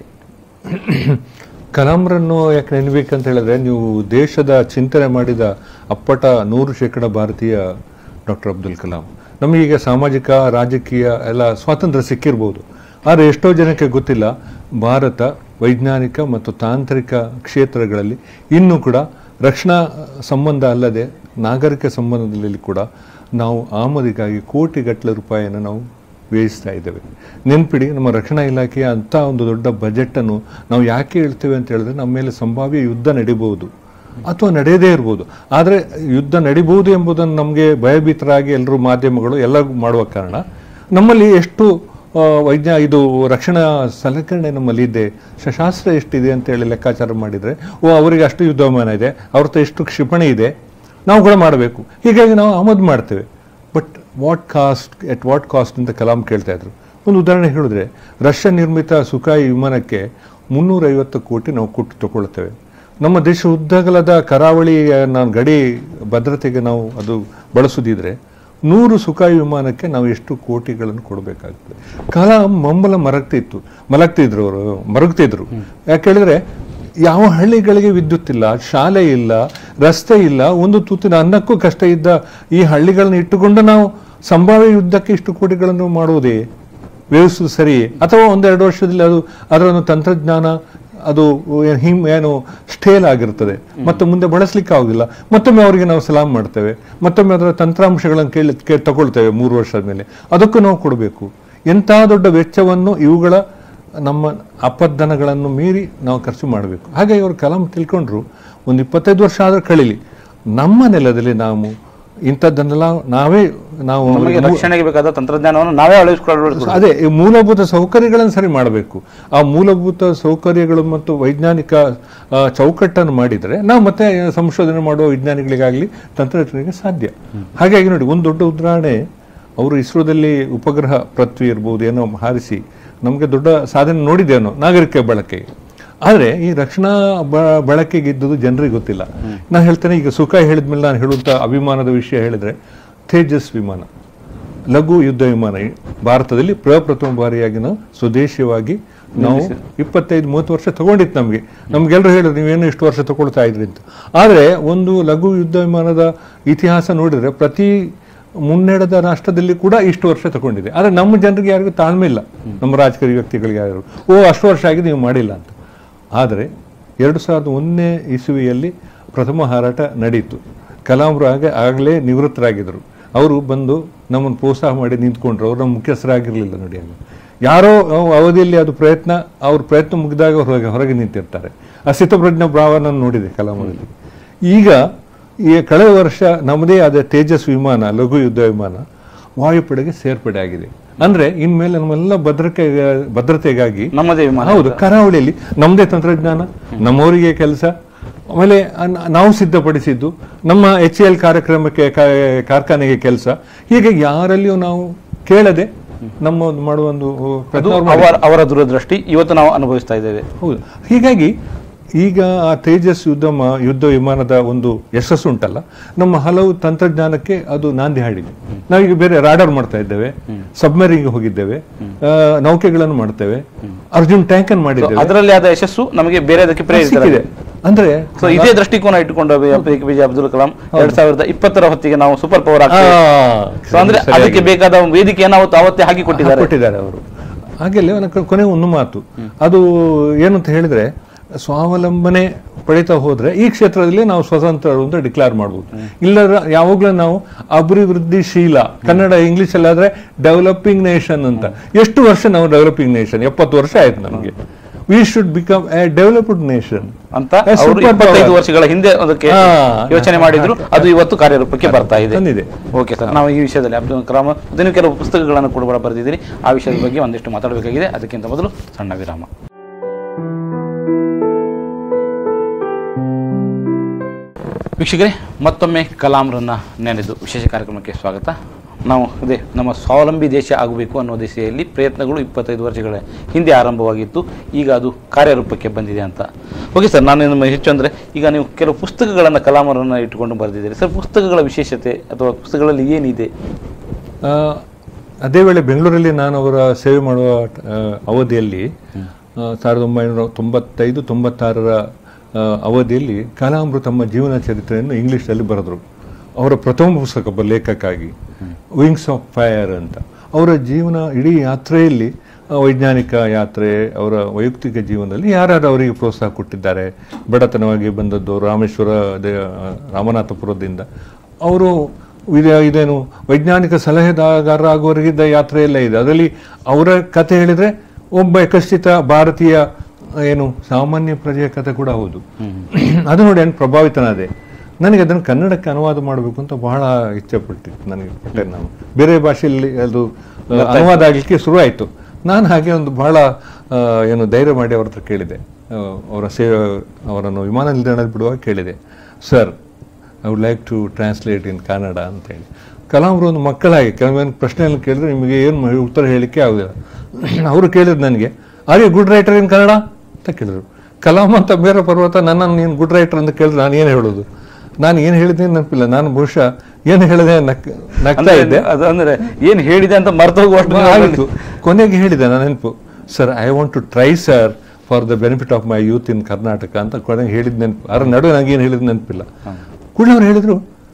ಕಲಾಂರನ್ನು ಯಾಕೆ ನೆನಬೇಕಂತ ಹೇಳಿದ್ರೆ ನೀವು ದೇಶದ ಚಿಂತನೆ ಮಾಡಿದ ಅಪ್ಪಟ ನೂರು ಶೇಕಡ ಭಾರತೀಯ ಡಾಕ್ಟರ್ ಅಬ್ದುಲ್ ಕಲಾಂ ನಮಗೀಗ ಸಾಮಾಜಿಕ ರಾಜಕೀಯ ಎಲ್ಲ ಸ್ವಾತಂತ್ರ್ಯ ಸಿಕ್ಕಿರ್ಬೋದು ಆದರೆ ಎಷ್ಟೋ ಜನಕ್ಕೆ ಗೊತ್ತಿಲ್ಲ ಭಾರತ ವೈಜ್ಞಾನಿಕ ಮತ್ತು ತಾಂತ್ರಿಕ ಕ್ಷೇತ್ರಗಳಲ್ಲಿ ಇನ್ನೂ ಕೂಡ ರಕ್ಷಣಾ ಸಂಬಂಧ ಅಲ್ಲದೆ ನಾಗರಿಕ ಸಂಬಂಧದಲ್ಲಿ ಕೂಡ ನಾವು ಆಮದಿಗಾಗಿ ಕೋಟಿಗಟ್ಟಲೆ ರೂಪಾಯಿಯನ್ನು ನಾವು ವ್ಯಯಿಸ್ತಾ ಇದ್ದೇವೆ ನೆನ್ಪಿಡಿ ನಮ್ಮ ರಕ್ಷಣಾ ಇಲಾಖೆಯ ಅಂಥ ಒಂದು ದೊಡ್ಡ ಬಜೆಟನ್ನು ನಾವು ಯಾಕೆ ಹೇಳ್ತೇವೆ ಅಂತ ಹೇಳಿದ್ರೆ ನಮ್ಮ ಮೇಲೆ ಸಂಭಾವ್ಯ ಯುದ್ಧ ನಡಿಬಹುದು ಅಥವಾ ನಡೆಯದೇ ಇರ್ಬೋದು ಆದರೆ ಯುದ್ಧ ನಡಿಬಹುದು ಎಂಬುದನ್ನು ನಮಗೆ ಭಯಭೀತರಾಗಿ ಎಲ್ಲರೂ ಮಾಧ್ಯಮಗಳು ಎಲ್ಲ ಮಾಡುವ ಕಾರಣ ನಮ್ಮಲ್ಲಿ ಎಷ್ಟು ಆ, ವೈಜ್ಞಾ ಇದು ರಕ್ಷಣಾ ಸಲಕರಣೆ ನಮ್ಮಲ್ಲಿ ಇದೆ ಶಸ್ತ್ರಾಸ್ತ್ರ ಎಷ್ಟಿದೆ ಅಂತ ಹೇಳಿ ಲೆಕ್ಕಾಚಾರ ಮಾಡಿದರೆ ಓ ಅವರಿಗೆ ಅಷ್ಟು ಯುದ್ಧ ವಿಮಾನ ಇದೆ ಅವ್ರ ಹತ್ರ ಎಷ್ಟು ಕ್ಷಿಪಣಿ ಇದೆ ನಾವು ಕೂಡ ಮಾಡಬೇಕು ಹೀಗಾಗಿ ನಾವು ಆಮದು ಮಾಡ್ತೇವೆ but what cost at what cost ಅಂತ ಕಲಾಂ ಕೇಳ್ತಾ ಇದ್ರು ಒಂದು ಉದಾಹರಣೆ ಹೇಳಿದ್ರೆ ರಷ್ಯಾ ನಿರ್ಮಿತ ಸುಖಾಯಿ ವಿಮಾನಕ್ಕೆ ಮುನ್ನೂರೈವತ್ತು ಕೋಟಿ ನಾವು ಕೊಟ್ಟು ತಗೊಳ್ತೇವೆ ನಮ್ಮ ದೇಶ ಉದ್ದಗಲದ ಕರಾವಳಿ ನಾನು ಗಡಿ ಭದ್ರತೆಗೆ ನಾವು ಅದು ಬಳಸುದಿದ್ರೆ ನೂರು ಸುಖಾಯಿ ವಿಮಾನಕ್ಕೆ ನಾವು ಎಷ್ಟು ಕೋಟಿಗಳನ್ನು ಕೊಡಬೇಕಾಗ್ತದೆ ಕಲಾಂ ಮಂಬಲ ಮರಗ್ತಿತ್ತು ಮಲಗ್ತಿದ್ರು ಅವರು ಮರಗ್ತಿದ್ರು ಯಾಕೆ ಹೇಳಿದ್ರೆ ಯಾವ ಹಳ್ಳಿಗಳಿಗೆ ವಿದ್ಯುತ್ ಇಲ್ಲ ಶಾಲೆ ಇಲ್ಲ ರಸ್ತೆ ಇಲ್ಲ ಒಂದು ತುತ್ತಿನ ಅನ್ನಕ್ಕೂ ಕಷ್ಟ ಇದ್ದ ಈ ಹಳ್ಳಿಗಳನ್ನ ಇಟ್ಟುಕೊಂಡು ನಾವು ಸಂಭಾವ್ಯ ಯುದ್ಧಕ್ಕೆ ಇಷ್ಟು ಕೋಟಿಗಳನ್ನು ಮಾಡುವುದೇ ವ್ಯವಸ್ಥೆ ಸರಿ ಅಥವಾ ಒಂದೆರಡು ವರ್ಷದಲ್ಲಿ ಅದು ಅದರ ಒಂದು ತಂತ್ರಜ್ಞಾನ ಅದು ಏನ್ ಹಿಮ್ ಏನು ಸ್ಟೇಲ್ ಆಗಿರ್ತದೆ ಮತ್ತೆ ಮುಂದೆ ಬಳಸಲಿಕ್ಕೆ ಆಗುದಿಲ್ಲ ಮತ್ತೊಮ್ಮೆ ಅವರಿಗೆ ನಾವು ಸಲಾಮ್ ಮಾಡ್ತೇವೆ ಮತ್ತೊಮ್ಮೆ ಅದರ ತಂತ್ರಾಂಶಗಳನ್ನು ಕೇಳಿ ಕೇಳಿ ತಗೊಳ್ತೇವೆ ಮೂರು ವರ್ಷದ ಮೇಲೆ ಅದಕ್ಕೂ ನಾವು ಕೊಡಬೇಕು ಎಂಥ ದೊಡ್ಡ ವೆಚ್ಚವನ್ನು ಇವುಗಳ ನಮ್ಮ ಅಪದ್ದನಗಳನ್ನು ಮೀರಿ ನಾವು ಖರ್ಚು ಮಾಡಬೇಕು ಹಾಗೆ ಇವರು ಕಲಾಂ ತಿಳ್ಕೊಂಡ್ರು ಒಂದು ಇಪ್ಪತ್ತೈದು ವರ್ಷ ಆದರೂ ಕಳೀಲಿ ನಮ್ಮ ನೆಲದಲ್ಲಿ ನಾವು ಇಂಥದ್ದನ್ನೆಲ್ಲ ನಾವೇ ನಾವು ನಮಗೆ ರಕ್ಷಣೆಗೆ ಬೇಕಾದ ತಂತ್ರಜ್ಞಾನವನ್ನು ನಾವೇ ಅಳವಡಿಸಿಕೊಳ್ಳಬೇಕು ಅದೇ ಈ ಮೂಲಭೂತ ಸೌಕರ್ಯಗಳನ್ನು ಸರಿ ಮಾಡಬೇಕು ಆ ಮೂಲಭೂತ ಸೌಕರ್ಯಗಳು ಮತ್ತು ವೈಜ್ಞಾನಿಕ ಆ, ಚೌಕಟ್ಟನ್ನು ಮಾಡಿದರೆ ನಾವು ಮತ್ತೆ ಸಂಶೋಧನೆ ಮಾಡುವ ವಿಜ್ಞಾನಿಗಳಿಗಾಗಲಿ ತಂತ್ರಜ್ಞರಿಗೆ ಸಾಧ್ಯ ಹಾಗಾಗಿ ನೋಡಿ ಒಂದು ದೊಡ್ಡ ಉದಾಹರಣೆ ಅವರು ಇಸ್ರೋದಲ್ಲಿ ಉಪಗ್ರಹ ಪೃಥ್ವಿ ಇರ್ಬೋದು ಏನೋ ಹಾರಿಸಿ ನಮಗೆ ದೊಡ್ಡ ಸಾಧನೆ ನೋಡಿದ್ದೇನೋ ನಾಗರಿಕ ಬಳಕೆಗೆ ಆದರೆ ಈ ರಕ್ಷಣಾ ಬ- ಬಳಕೆಗೆ ಇದ್ದುದು ಜನರಿಗೆ ಗೊತ್ತಿಲ್ಲ ನಾನು ಹೇಳ್ತೇನೆ ಈಗ ಸುಖ ಹೇಳಿದ್ಮೇಲೆ ನಾನು ಹೇಳುವಂಥ ಅಭಿಮಾನದ ವಿಷಯ ಹೇಳಿದ್ರೆ ತೇಜಸ್ ವಿಮಾನ ಲಘು ಯುದ್ಧ ವಿಮಾನ ಈ ಭಾರತದಲ್ಲಿ ಪ್ರಪ್ರಥಮ ಬಾರಿಯಾಗಿ ನಾವು ಸ್ವದೇಶಿಯವಾಗಿ ನಾವು ಇಪ್ಪತ್ತೈದು ಮೂವತ್ತು ವರ್ಷ ತಗೊಂಡಿತ್ತು ನಮಗೆ ನಮ್ಗೆಲ್ಲರೂ ಹೇಳಿದ್ರು ನೀವೇನು ಇಷ್ಟು ವರ್ಷ ತಗೊಳ್ತಾ ಇದ್ರಿ ಅಂತ ಆದರೆ ಒಂದು ಲಘು ಯುದ್ಧ ವಿಮಾನದ ಇತಿಹಾಸ ನೋಡಿದ್ರೆ ಪ್ರತಿ ಮುನ್ನಡೆದ ರಾಷ್ಟ್ರದಲ್ಲಿ ಕೂಡ ಇಷ್ಟು ವರ್ಷ ತಗೊಂಡಿದೆ ಆದರೆ ನಮ್ಮ ಜನರಿಗೆ ಯಾರಿಗೂ ತಾಳ್ಮೆ ಇಲ್ಲ ನಮ್ಮ ರಾಜಕೀಯ ವ್ಯಕ್ತಿಗಳಿಗೆ ಯಾರು ಓ ಅಷ್ಟು ವರ್ಷ ಆಗಿದೆ ನೀವು ಮಾಡಿಲ್ಲ ಅಂತ ಆದರೆ ಎರಡು ಸಾವಿರದ ಒಂದನೇ ಇಸುವಿಯಲ್ಲಿ ಪ್ರಥಮ ಹಾರಾಟ ನಡೀತು ಕಲಾಂರು ಆಗ ಆಗಲೇ ನಿವೃತ್ತರಾಗಿದ್ದರು ಅವರು ಬಂದು ನಮ್ಮನ್ನು ಪ್ರೋತ್ಸಾಹ ಮಾಡಿ ನಿಂತ್ಕೊಂಡ್ರು ಅವ್ರು ನಮ್ಮ ಮುಖ್ಯಸ್ಥರಾಗಿರಲಿಲ್ಲ ನೋಡಿ ಆಗ ಯಾರೋ ಅವ್- ಅವಧಿಯಲ್ಲಿ ಅದು ಪ್ರಯತ್ನ ಅವ್ರ ಪ್ರಯತ್ನ ಮುಗಿದಾಗ ಅವ್ರು ಹೊರಗೆ ಹೊರಗೆ ನಿಂತಿರ್ತಾರೆ ಆ ಸ್ಥಿತಪ್ರಜ್ಞ ಭಾವ ನಾನು ನೋಡಿದೆ ಕಲಾಮದಲ್ಲಿ ಈಗ ಈ ಕಳೆದ ವರ್ಷ ನಮ್ಮದೇ ಆದ ತೇಜಸ್ ವಿಮಾನ ಲಘು ಯುದ್ಧ ವಿಮಾನ ವಾಯುಪಡೆಗೆ ಸೇರ್ಪಡೆ ಆಗಿದೆ ಅಂದ್ರೆ ಇನ್ಮೇಲೆ ನಮ್ಮೆಲ್ಲ ಭದ್ರತೆ ಭದ್ರತೆಗಾಗಿ ನಮ್ಮದೇ ವಿಮಾನ ಹೌದು ಕರಾವಳಿಯಲ್ಲಿ ನಮ್ಮದೇ ತಂತ್ರಜ್ಞಾನ ನಮ್ಮವರಿಗೆ ಕೆಲಸ ಆಮೇಲೆ ಅನ್- ನಾವು ಸಿದ್ಧಪಡಿಸಿದ್ದು ನಮ್ಮ ಎಚ್ ಎಲ್ ಕಾರ್ಯಕ್ರಮಕ್ಕೆ ಕಾ- ಕಾರ್ಖಾನೆಗೆ ಕೆಲಸ ಹೀಗೆ ಯಾರಲ್ಲಿಯೂ ನಾವು ಕೇಳದೆ ನಮ್ಮ ಒಂದು ಮಾಡುವ ಒಂದು ಅದು ಪ್ರಯತ್ನ ಅವ್ರು ಮಾಡಿದ್ದಾರೆ. ಅವರ ಅವರ ದೂರದೃಷ್ಟಿ ಇವತ್ತು ನಾವು ಅನುಭವಿಸ್ತಾ ಇದ್ದೇವೆ ಹೌದು ಹೀಗಾಗಿ ಈಗ ಆ ತೇಜಸ್ ಯುದ್ಧ ಮ- ಯುದ್ಧ ವಿಮಾನದ ಒಂದು ಯಶಸ್ಸು ಉಂಟಲ್ಲ ನಮ್ಮ ಹಲವು ತಂತ್ರಜ್ಞಾನಕ್ಕೆ ಅದು ನಾಂದಿ ಹಾಡಿದೆ ನಾವೀಗ ಬೇರೆ ರಾಡರ್ ಮಾಡ್ತಾ ಇದ್ದೇವೆ ಸಬ್ಮರೀನ್ ಹೋಗಿದ್ದೇವೆ ಆ, ನೌಕೆಗಳನ್ನು ಮಾಡ್ತೇವೆ ಅರ್ಜುನ್ ಟ್ಯಾಂಕ್ ಅನ್ನು ಮಾಡಿದ್ದೇವೆ ಅದರಲ್ಲಿ ಆದ ಯಶಸ್ಸು ನಮಗೆ ಬೇರೆದಕ್ಕೆ ಪ್ರೇರಿತ ಸಿಕ್ಕಿದೆ ಅಂದ್ರೆ ಸೊ ಇದೇ ದೃಷ್ಟಿಕೋನ ಇಟ್ಟುಕೊಂಡು ಎಪಿಜೆ ಅಬ್ದುಲ್ ಕಲಾಂ ಎರಡ್ ಸಾವಿರದ ಇಪ್ಪತ್ತರ ಹೊತ್ತಿಗೆ ನಾವು ಸೂಪರ್ ಪವರ್ ಆ, ಆಗ್ತೇವೆ ಸೊ ಅಂದ್ರೆ ಸರಿಯಾಗಿ. ಅದಕ್ಕೆ ಬೇಕಾದ ವೇದಿಕೆಯನ್ನು ಅವತ್ತು ಅವತ್ತೇ ಹಾಕಿ ಕೊಟ್ಟಿದ್ದಾರೆ ಕೊಟ್ಟಿದ್ದಾರೆ ಅವರು ಹಾಗೆಲ್ಲ ಅವನ ಕೊನೆ ಒಂದು ಮಾತು ಅದು ಏನು ಅಂತ ಹೇಳಿದ್ರೆ ಸ್ವಾವಲಂಬನೆ ಪಡಿತಾ ಹೋದ್ರೆ ಈ ಕ್ಷೇತ್ರದಲ್ಲಿ ನಾವು ಸ್ವತಂತ್ರರು ಅಂತ ಡಿಕ್ಲೇರ್ ಮಾಡ್ಬೋದು ಇಲ್ಲರ ಯಾವಾಗ್ಲೂ ನಾವು ಅಭಿವೃದ್ಧಿಶೀಲ ಕನ್ನಡ ಇಂಗ್ಲಿಷ್ ಅಲ್ಲಾದ್ರೆ ಡೆವಲಪಿಂಗ್ ನೇಷನ್ ಅಂತ ಎಷ್ಟು ವರ್ಷ ನಾವು ಡೆವಲಪಿಂಗ್ ನೇಷನ್ ಎಪ್ಪತ್ತು ವರ್ಷ ಆಯ್ತು ನಮಗೆ we should become a developed nation ಅಂತ ಅವರು ಇಪ್ಪತ್ತೈದು ವರ್ಷಗಳ ಹಿಂದೆ ಅದಕ್ಕೆ ಹಾ. ಯೋಚನೆ ಮಾಡಿದ್ರು ಅದು ಇವತ್ತು ಕಾರ್ಯರೂಪಕ್ಕೆ ಬರ್ತಾ ಇದೆ ಬಂದಿದೆ ಓಕೆ ಸರ್ ನಾವು ಈ ವಿಷಯದಲ್ಲಿ ಅಬ್ದುಲ್ ಕಲಾಂ ಅದನ್ನು ಕೆಲವು ಪುಸ್ತಕಗಳನ್ನು ಕೂಡ ಬರೆದಿದ್ದೀರಿ ಆ ವಿಷಯದ ಬಗ್ಗೆ ಒಂದಿಷ್ಟು ಮಾತಾಡಬೇಕಾಗಿದೆ ಅದಕ್ಕಿಂತ ಮೊದಲು ಸಣ್ಣ ವಿರಾಮ ವೀಕ್ಷಕರೇ ಮತ್ತೊಮ್ಮೆ ಕಲಾಂರನ್ನ ನೆನೆದು ವಿಶೇಷ ಕಾರ್ಯಕ್ರಮಕ್ಕೆ ಸ್ವಾಗತ ನಾವು ಅದೇ ನಮ್ಮ ಸ್ವಾವಲಂಬಿ ದೇಶ ಆಗಬೇಕು ಅನ್ನೋ ದಿಸೆಯಲ್ಲಿ ಪ್ರಯತ್ನಗಳು ಇಪ್ಪತ್ತೈದು ವರ್ಷಗಳ ಹಿಂದೆ ಆರಂಭವಾಗಿತ್ತು ಈಗ ಅದು ಕಾರ್ಯರೂಪಕ್ಕೆ ಬಂದಿದೆ ಅಂತ ಓಕೆ ಸರ್ ನಾನು ನಿಮ್ಮ ಹೆಚ್ಚು ಅಂದರೆ ಈಗ ನೀವು ಕೆಲವು ಪುಸ್ತಕಗಳನ್ನು ಕಲಾಮರನ್ನು ಇಟ್ಟುಕೊಂಡು ಬರೆದಿದ್ದೀರಿ ಸರ್ ಪುಸ್ತಕಗಳ ವಿಶೇಷತೆ ಅಥವಾ ಪುಸ್ತಕಗಳಲ್ಲಿ ಏನಿದೆ ಆ, ಅದೇ ವೇಳೆ ಬೆಂಗಳೂರಲ್ಲಿ ನಾನು ಅವರ ಸೇವೆ ಮಾಡುವ ಆ, ಅವಧಿಯಲ್ಲಿ ಆ, ಸಾವಿರದ ಒಂಬೈನೂರ ತೊಂಬತ್ತೈದು ತೊಂಬತ್ತಾರರ ಆ, ಅವಧಿಯಲ್ಲಿ ಕಲಾಂಬ್ರು ತಮ್ಮ ಜೀವನ ಚರಿತ್ರೆಯನ್ನು ಇಂಗ್ಲಿಷಲ್ಲಿ ಬರೆದರು ಅವರ ಪ್ರಥಮ ಪುಸ್ತಕ ಒಬ್ಬ ಲೇಖಕ್ಕಾಗಿ ವಿಂಗ್ಸ್ ಆಫ್ ಫೈರ್ ಅಂತ ಅವರ ಜೀವನ ಇಡೀ ಯಾತ್ರೆಯಲ್ಲಿ ಆ, ವೈಜ್ಞಾನಿಕ ಯಾತ್ರೆ ಅವರ ವೈಯಕ್ತಿಕ ಜೀವನದಲ್ಲಿ ಯಾರ್ಯಾರು ಅವರಿಗೆ ಪ್ರೋತ್ಸಾಹ ಕೊಟ್ಟಿದ್ದಾರೆ ಬಡತನವಾಗಿ ಬಂದದ್ದು ರಾಮೇಶ್ವರ ದೇ- ರಾಮನಾಥಪುರದಿಂದ ಅವರು ಇದ- ಇದೇನು ವೈಜ್ಞಾನಿಕ ಸಲಹೆದಾರರ ಆಗುವವರೆಗಿದ್ದ ಯಾತ್ರೆ ಎಲ್ಲ ಇದೆ ಅದರಲ್ಲಿ ಅವರ ಕತೆ ಹೇಳಿದ್ರೆ ಒಬ್ಬ ಯಕಶ್ಚಿತ ಭಾರತೀಯ ಏನು ಸಾಮಾನ್ಯ ಪ್ರಜೆಯ ಕತೆ ಕೂಡ ಹೌದು ಅದು ನೋಡಿ ನಾನು ಪ್ರಭಾವಿತನಾದೆ ನನಗೆ ಅದನ್ನು ಕನ್ನಡಕ್ಕೆ ಅನುವಾದ ಮಾಡಬೇಕು ಅಂತ ಬಹಳ ಇಚ್ಛೆ ಪಟ್ಟಿತ್ತು ನನಗೆ ಪಟ್ಟೆ ನಾನು ಬೇರೆ ಭಾಷೆಯಲ್ಲಿ ಅದು ಆ, ಅನುವಾದ ಆಗಲಿಕ್ಕೆ ಶುರು ಆಯಿತು ನಾನು ಹಾಗೆ ಒಂದು ಬಹಳ ಆ, ಏನು ಧೈರ್ಯ ಮಾಡಿ ಅವ್ರ ಹತ್ರ ಕೇಳಿದೆ ಆ, ಅವರ ಸೇವೆ ಅವರನ್ನು ವಿಮಾನ ನಿಲ್ದಾಣದಲ್ಲಿ ಬಿಡುವಾಗ ಕೇಳಿದೆ sir I would like to translate in Kannada ಅಂತೇಳಿ ಕಲಾಂಬ್ರು ಒಂದು ಮಕ್ಕಳಾಗಿ ಕೆಲವೊಂದು ಪ್ರಶ್ನೆಯನ್ನು ಕೇಳಿದ್ರೆ ನಿಮಗೆ ಏನು ಉತ್ತರ ಹೇಳಲಿಕ್ಕೆ ಆಗುದಿಲ್ಲ ಅವರು ಕೇಳಿದ್ರು ನನಗೆ are you good writer in Kannada ಅಂತ ಕೇಳಿದ್ರು ಕಲಾಂ ಅಂತ ಬೇರೆ ಪರ್ವತ ನನ್ನನ್ನು ನೀನು ಗುಡ್ ರೈಟರ್ ಅಂತ ಕೇಳಿದ್ರೆ ನಾನು ಏನು ಹೇಳೋದು ನಾನು ಏನು ಹೇಳಿದೆ ನೆನಪಿಲ್ಲ ನಾನು ಬಹುಶಃ ಏನು ಹೇಳಿದೆ ನಕ್ ನಗ್ತಾ ಅಂದ್ರೆ ಇದ್ದೆ ಅದು ಅಂದ್ರೆ ಏನು ಹೇಳಿದೆ ಅಂತ ಮರ್ತು ಹೋಗುವಷ್ಟು ಆಯಿತು ಕೊನೆಗೆ ಹೇಳಿದೆ ನಾನು ನೆನಪು sir I want to try sir for the benefit of my youth in Karnataka ಅಂತ ಕೊನೆಗೆ ಹೇಳಿದ ನೆನಪು ಅದ್ರ ನಡುವೆ ನನಗೆ ಏನು ಹೇಳಿದ ನೆನಪಿಲ್ಲ ಕೂಡಲೇ ಅವ್ರು ಹೇಳಿದ್ರು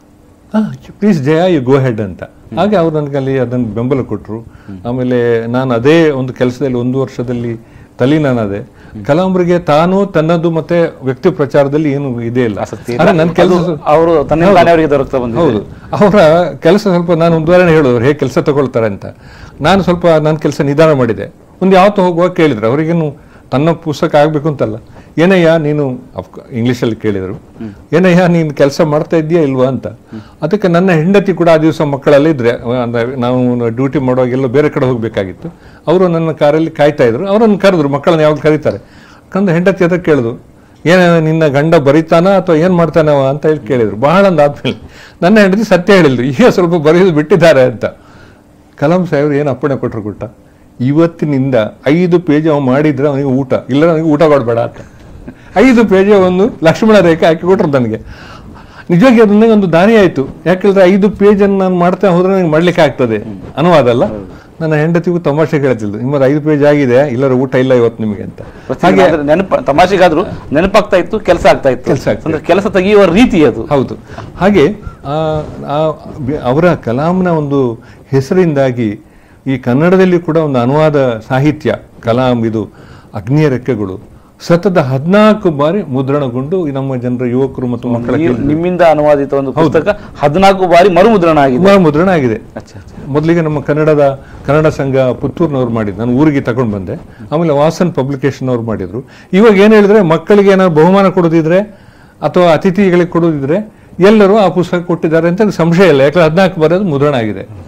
please Jaya you go ahead ಅಂತ ಹಾಗೆ ಅವ್ರು ನನಗೆ ಅಲ್ಲಿ ಅದನ್ನು ಬೆಂಬಲ ಕೊಟ್ಟರು ಆಮೇಲೆ ನಾನು ಅದೇ ಒಂದು ಕೆಲಸದಲ್ಲಿ ಒಂದು ವರ್ಷದಲ್ಲಿ ತಲೀನಾನಾದೆ ಕಲಾಂಬ್ರಿಗೆ ತಾನು ತನ್ನದು ಮತ್ತೆ ವ್ಯಕ್ತಿ ಪ್ರಚಾರದಲ್ಲಿ ಏನು ಇದೇ ಇಲ್ಲ ಆಸಕ್ತಿ ಆದ್ರೆ ನನ್ನ ಕೆಲಸ ಅವರು ತನ್ನ ತಾನೇ ಅವರಿಗೆ ದೊರಕ್ತಾ ಬಂದಿದೆ ಹೌದು ಅವರ ಕೆಲಸ ಸ್ವಲ್ಪ ನಾನು ಒಂದು ಉದಾಹರಣೆ ಹೇಳೋದು ಹೇಗೆ ಕೆಲಸ ತಗೊಳ್ತಾರೆ ಅಂತ ನಾನು ಸ್ವಲ್ಪ ನನ್ನ ಕೆಲಸ ನಿಧಾನ ಮಾಡಿದೆ ಒಂದು ಯಾವತ್ತು ಹೋಗುವಾಗ ಕೇಳಿದ್ರು ಅವರಿಗೇನು ತನ್ನ ಪುಸ್ತಕ ಆಗಬೇಕು ಅಂತಲ್ಲ ಏನಯ್ಯ ನೀನು ಇಂಗ್ಲೀಷಲ್ಲಿ ಕೇಳಿದರು ಏನಯ್ಯ ನೀನು ಕೆಲಸ ಮಾಡ್ತಾ ಇದೆಯಾ ಇಲ್ವಾ ಅಂತ ಅದಕ್ಕೆ ನನ್ನ ಹೆಂಡತಿ ಕೂಡ ಆ ದಿವಸ ಮಕ್ಕಳೆಲ್ಲ ಇದ್ರೆ ಅಂದ್ರೆ ನಾವು ಡ್ಯೂಟಿ ಮಾಡುವಾಗೆಲ್ಲ ಬೇರೆ ಕಡೆ ಹೋಗಬೇಕಾಗಿತ್ತು ಅವರು ನನ್ನ ಕಾರಲ್ಲಿ ಕಾಯ್ತಾ ಇದ್ರು ಅವರನ್ನು ಕರೆದ್ರು ಮಕ್ಕಳನ್ನ ಯಾವಾಗ ಕರೀತಾರೆ ಕಂದು ಹೆಂಡತಿ ಹತ್ರ ಕೇಳಿದ್ರು ಏನ ನಿನ್ನ ಗಂಡ ಬರೀತಾನ ಅಥವಾ ಏನ್ ಮಾಡ್ತಾನವ ಅಂತ ಹೇಳಿ ಕೇಳಿದ್ರು ಬಹಳ ಆದ್ಮೇಲೆ ನನ್ನ ಹೆಂಡತಿ ಸತ್ಯ ಹೇಳಿದ್ರು ಈಗ ಸ್ವಲ್ಪ ಬರೆಯೋದು ಬಿಟ್ಟಿದ್ದಾರೆ ಅಂತ ಕಲಾಂ ಸಾಹೇಬ್ರು ಏನು ಅಪ್ಪಣೆ ಕೊಟ್ಟರು ಗುಟ್ಟ ಇವತ್ತಿನಿಂದ ಐದು ಪೇಜ್ ಅವ ಮಾಡಿದ್ರೆ ಅವನಿಗೆ ಊಟ ಇಲ್ಲ ನನಗೆ ಊಟ ಕೊಡಬೇಡ ಅಂತ ಐದು ಪೇಜ್ ಒಂದು ಲಕ್ಷ್ಮಣ ರೇಖೆ ಹಾಕಿ ಕೊಟ್ರು ನನಗೆ ನಿಜವಾಗಿ ಅದು ನನಗೆ ಒಂದು ದಾರಿ ಆಯ್ತು ಯಾಕಂದ್ರೆ ಐದು ಪೇಜ್ ಅನ್ನು ನಾನು ಮಾಡ್ತಾ ಹೋದ್ರೆ ನನಗೆ ಮಾಡ್ಲಿಕ್ಕೆ ಆಗ್ತದೆ ಅನುವಾದ ಅಲ್ಲ ನನ್ನ ಹೆಂಡತಿಗೂ ತಮಾಷೆ ಕೇಳ್ತಿದ್ದು ನಿಮ್ಮದು ಐದು ಪೇಜ್ ಆಗಿದೆ ಇಲ್ಲರ ಊಟ ಇಲ್ಲ ಇವತ್ತು ನಿಮಗೆ ಅಂತ ಹಾಗೆ ನೆನಪ ತಮಾಷೆಗಾದ್ರು ನೆನಪಾಗ್ತಾ ಇತ್ತು ಕೆಲಸ ಆಗ್ತಾ ಇತ್ತು ಕೆಲ್ಸ ಆಗ್ತಾ ಅಂದ್ರೆ ಕೆಲಸ ತೆಗೆಯುವ ರೀತಿ ಅದು ಹೌದು ಹಾಗೆ ಆ, ಆ ಬಿ- ಅವರ ಕಲಾಂನ ಒಂದು ಹೆಸರಿಂದಾಗಿ ಈ ಕನ್ನಡದಲ್ಲಿ ಕೂಡ ಒಂದು ಅನುವಾದ ಸಾಹಿತ್ಯ ಕಲಾಂ ಇದು ಅಗ್ನಿಯ ರೆಕ್ಕೆಗಳು ಸತತ ಹದಿನಾಲ್ಕು ಬಾರಿ ಮುದ್ರಣಗೊಂಡು ಈ ನಮ್ಮ ಜನರ ಯುವಕರು ಮತ್ತು ಮಕ್ಕಳ ಈ ನಿಮ್ಮಿಂದ ಅನುವಾದಿತ ಒಂದು ಪುಸ್ತಕ ಹದಿನಾಲ್ಕು ಬಾರಿ ಮರುಮುದ್ರಣ ಆಗಿದೆ ಕಿವಿ- ಮುದ್ರಣ ಆಗಿದೆ ಅಚ್ಚಾ ಅಚ್ಚಾ. ಮೊದಲಿಗೆ ನಮ್ಮ ಕನ್ನಡದ ಕನ್ನಡ ಸಂಘ ಪುತ್ತೂರ್ನವ್ರು ಮಾಡಿದ್ರು ನಾನು ಊರಿಗೆ ತಗೊಂಡು ಬಂದೆ ಆಮೇಲೆ ವಾಸನ್ ಪಬ್ಲಿಕೇಶನ್ ಅವ್ರು ಮಾಡಿದ್ರು ಇವಾಗ ಏನು ಹೇಳಿದ್ರೆ ಮಕ್ಕಳಿಗೆ ಏನಾದ್ರು ಬಹುಮಾನ ಕೊಡೋದಿದ್ರೆ ಅಥವಾ ಅತಿಥಿಗಳಿಗೆ ಕೊಡೋದಿದ್ರೆ ಎಲ್ಲರೂ ಆ ಪುಸ್ತಕ ಕೊಟ್ಟಿದ್ದಾರೆ ಅಂತ ಸಂಶಯ ಇಲ್ಲ ಯಾಕಂದ್ರೆ ಹದಿನಾಲ್ಕು ಬರೋದು ಮುದ್ರಣ ಆಗಿದೆ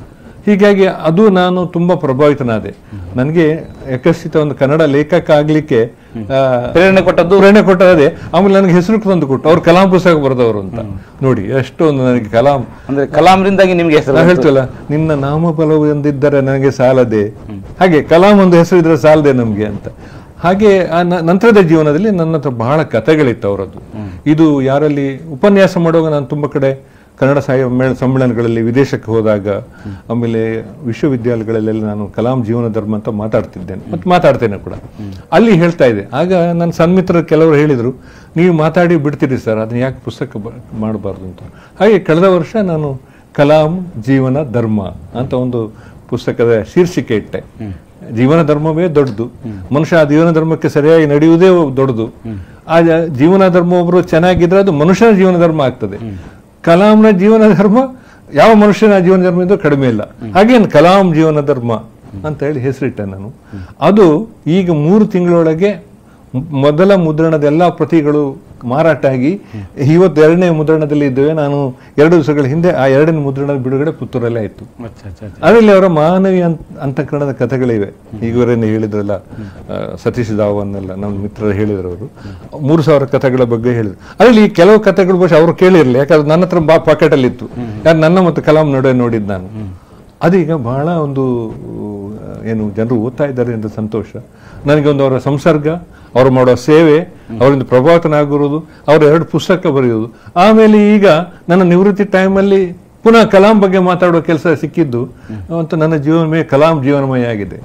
ಹೀಗಾಗಿ ಅದು ನಾನು ತುಂಬಾ ಪ್ರಭಾವಿತನಾದೆ ನನಗೆ ಯಕಶ್ಚಿತ ಒಂದು ಕನ್ನಡ ಲೇಖಕ ಆಗ್ಲಿಕ್ಕೆ ಆ, ಪ್ರೇರಣೆ ಕೊಟ್ಟದ್ದು ಪ್ರೇರಣೆ ಕೊಟ್ಟದೆ ಆಮೇಲೆ ನನಗೆ ಹೆಸರು ತಂದು ಕೊಟ್ಟು ಅವ್ರು ಕಲಾಂ ಪುಸ್ತಕ ಬರೆದವರು ಅಂತ ನೋಡಿ ಎಷ್ಟೊಂದು ನನಗೆ ಕಲಾಂ ಅಂದ್ರೆ ಕಲಾಂರಿಂದಾಗಿ ನಿಮ್ಗೆ ಹೆಸರು ನಾವು ಬಂತು. ಹೇಳ್ತೀವಲ್ಲ ನಿನ್ನ ನಾಮಫಲವು ಎಂದಿದ್ದರೆ ನನಗೆ ಸಾಲದೆ ಹಾಗೆ ಕಲಾಂ ಒಂದು ಹೆಸರು ಇದ್ರೆ ಸಾಲದೆ ನಮ್ಗೆ ಅಂತ ಹಾಗೆ ಆ ನ- ನಂತರದ ಜೀವನದಲ್ಲಿ ನನ್ನ ಹತ್ರ ಬಹಳ ಕಥೆಗಳಿತ್ತು ಅವರದ್ದು ಇದು ಯಾರಲ್ಲಿ ಉಪನ್ಯಾಸ ಮಾಡುವಾಗ ನಾನು ತುಂಬ ಕಡೆ ಕನ್ನಡ ಸಾಹಿತ್ಯ ಮೇಳ ಸಮ್ಮೇಳನಗಳಲ್ಲಿ ವಿದೇಶಕ್ಕೆ ಹೋದಾಗ ಆಮೇಲೆ ವಿಶ್ವವಿದ್ಯಾಲಯಗಳಲ್ಲೆಲ್ಲ ನಾನು ಕಲಾಂ ಜೀವನ ಧರ್ಮ ಅಂತ ಮಾತಾಡ್ತಿದ್ದೇನೆ ಮತ್ತು ಮಾತಾಡ್ತೇನೆ ಕೂಡ ಅಲ್ಲಿ ಹೇಳ್ತಾ ಇದೆ ಆಗ ನನ್ನ ಸನ್ಮಿತ್ರರು ಕೆಲವರು ಹೇಳಿದರು ನೀವು ಮಾತಾಡಿ ಬಿಡ್ತೀರಿ ಸರ್ ಅದನ್ನ ಯಾಕೆ ಪುಸ್ತಕ ಮಾಡಬಾರ್ದು ಅಂತ ಹಾಗೆ ಕಳೆದ ವರ್ಷ ನಾನು ಕಲಾಂ ಜೀವನ ಧರ್ಮ ಅಂತ ಒಂದು ಪುಸ್ತಕದ ಶೀರ್ಷಿಕೆ ಇಟ್ಟೆ ಜೀವನ ಧರ್ಮವೇ ದೊಡ್ಡದು ಮನುಷ್ಯ ಆ ಜೀವನ ಧರ್ಮಕ್ಕೆ ಸರಿಯಾಗಿ ನಡೆಯುವುದೇ ದೊಡ್ಡದು ಆ ಜ- ಜೀವನ ಧರ್ಮ ಒಬ್ರು ಚೆನ್ನಾಗಿದ್ರೆ ಅದು ಮನುಷ್ಯನ ಜೀವನ ಧರ್ಮ ಆಗ್ತದೆ ಕಲಾಂನ ಜೀವನ ಧರ್ಮ ಯಾವ ಮನುಷ್ಯನ ಜೀವನ ಧರ್ಮ ಇದ್ದು ಕಡಿಮೆ ಇಲ್ಲ ಹಾಗೇನು ಕಲಾಂ ಜೀವನ ಧರ್ಮ ಅಂತ ಹೇಳಿ ಹೆಸರಿಟ್ಟೆ ನಾನು ಅದು ಈಗ ಮೂರು ತಿಂಗಳೊಳಗೆ ಮ್- ಮೊದಲ ಮುದ್ರಣದ ಎಲ್ಲ ಪ್ರತಿಗಳು ಮಾರಾಟ ಆಗಿ ಇವತ್ತು ಎರಡನೇ ಮುದ್ರಣದಲ್ಲಿ ಇದ್ದೇವೆ ನಾನು ಎರಡು ದಿವಸಗಳ ಹಿಂದೆ ಆ ಎರಡನೇ ಮುದ್ರಣದ ಬಿಡುಗಡೆ ಪುತ್ತೂರಲ್ಲೇ ಆಯಿತು ಅಚ್ಚಾ, ಅಚ್ಚಾ, ಅಚ್ಚಾ. ಅದರಲ್ಲಿ ಅವರ ಮಾನವೀಯ ಅಂತ- ಅಂತಃಕರಣದ ಕಥೆಗಳಿವೆ ಈಗವರೇನೆ ಹೇಳಿದ್ರಲ್ಲ ಆ, ಸತೀಶ್ ಧಾವನ್ನೆಲ್ಲ ನಮ್ಮ ಮಿತ್ರರು ಹೇಳಿದ್ರು ಅವರು ಮೂರು ಸಾವಿರ ಕಥೆಗಳ ಬಗ್ಗೆ ಹೇಳಿದ್ರು ಅದರಲ್ಲಿ ಈ ಕೆಲವು ಕಥೆಗಳು ಬಹುಶಃ ಅವರು ಕೇಳಿರಲಿ ಯಾಕಂದ್ರೆ ನನ್ನ ಹತ್ರ ಬಾ ಪಾಕೆಟಲ್ಲಿ ಇತ್ತು ಯಾರು ನನ್ನ ಮತ್ತು ಕಲಾಂ ನಡುವೆ ನೋಡಿದ್ದು ನಾನು ಅದೀಗ ಬಹಳ ಒಂದು ಆ, ಏನು ಜನರು ಓದ್ತಾ ಇದ್ದಾರೆ ಅಂತ ಸಂತೋಷ ನನಗೆ ಒಂದು ಅವರ ಸಂಸರ್ಗ ಅವರು ಮಾಡೋ ಸೇವೆ ಅವರಿಂದ ಪ್ರಭಾವಿತನಾಗಿರೋದು ಅವರ ಎರಡು ಪುಸ್ತಕ ಬರೆಯೋದು ಆಮೇಲೆ ಈಗ ನನ್ನ ನಿವೃತ್ತಿ ಟೈಮಲ್ಲಿ ಪುನಃ ಕಲಾಂ ಬಗ್ಗೆ ಮಾತಾಡುವ ಕೆಲಸ ಸಿಕ್ಕಿದ್ದು ಅಂತ ನನ್ನ ಜೀವನಮಯ ಕಲಾಂ ಜೀವನಮಯ ಆಗಿದೆ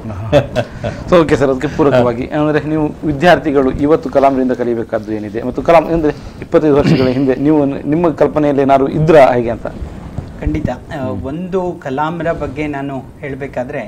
ಸೊ ಓಕೆ ಸರ್ ಅದಕ್ಕೆ ಪೂರಕವಾಗಿ ಅಂದ್ರೆ ನೀವು ವಿದ್ಯಾರ್ಥಿಗಳು ಇವತ್ತು ಕಲಾಂರಿಂದ ಕಲಿಬೇಕಾದ್ದು ಏನಿದೆ ಮತ್ತು ಕಲಾಂ ಅಂದ್ರೆ ಇಪ್ಪತ್ತೈದು ವರ್ಷಗಳ ಹಿಂದೆ ನೀವು ನಿಮ್ಮ ಕಲ್ಪನೆಯಲ್ಲಿ ಏನಾದ್ರು ಇದ್ರ ಹೇಗೆ ಅಂತ ಖಂಡಿತ ಆ, ಒಂದು ಕಲಾಂರ ಬಗ್ಗೆ ನಾನು ಹೇಳಬೇಕಾದ್ರೆ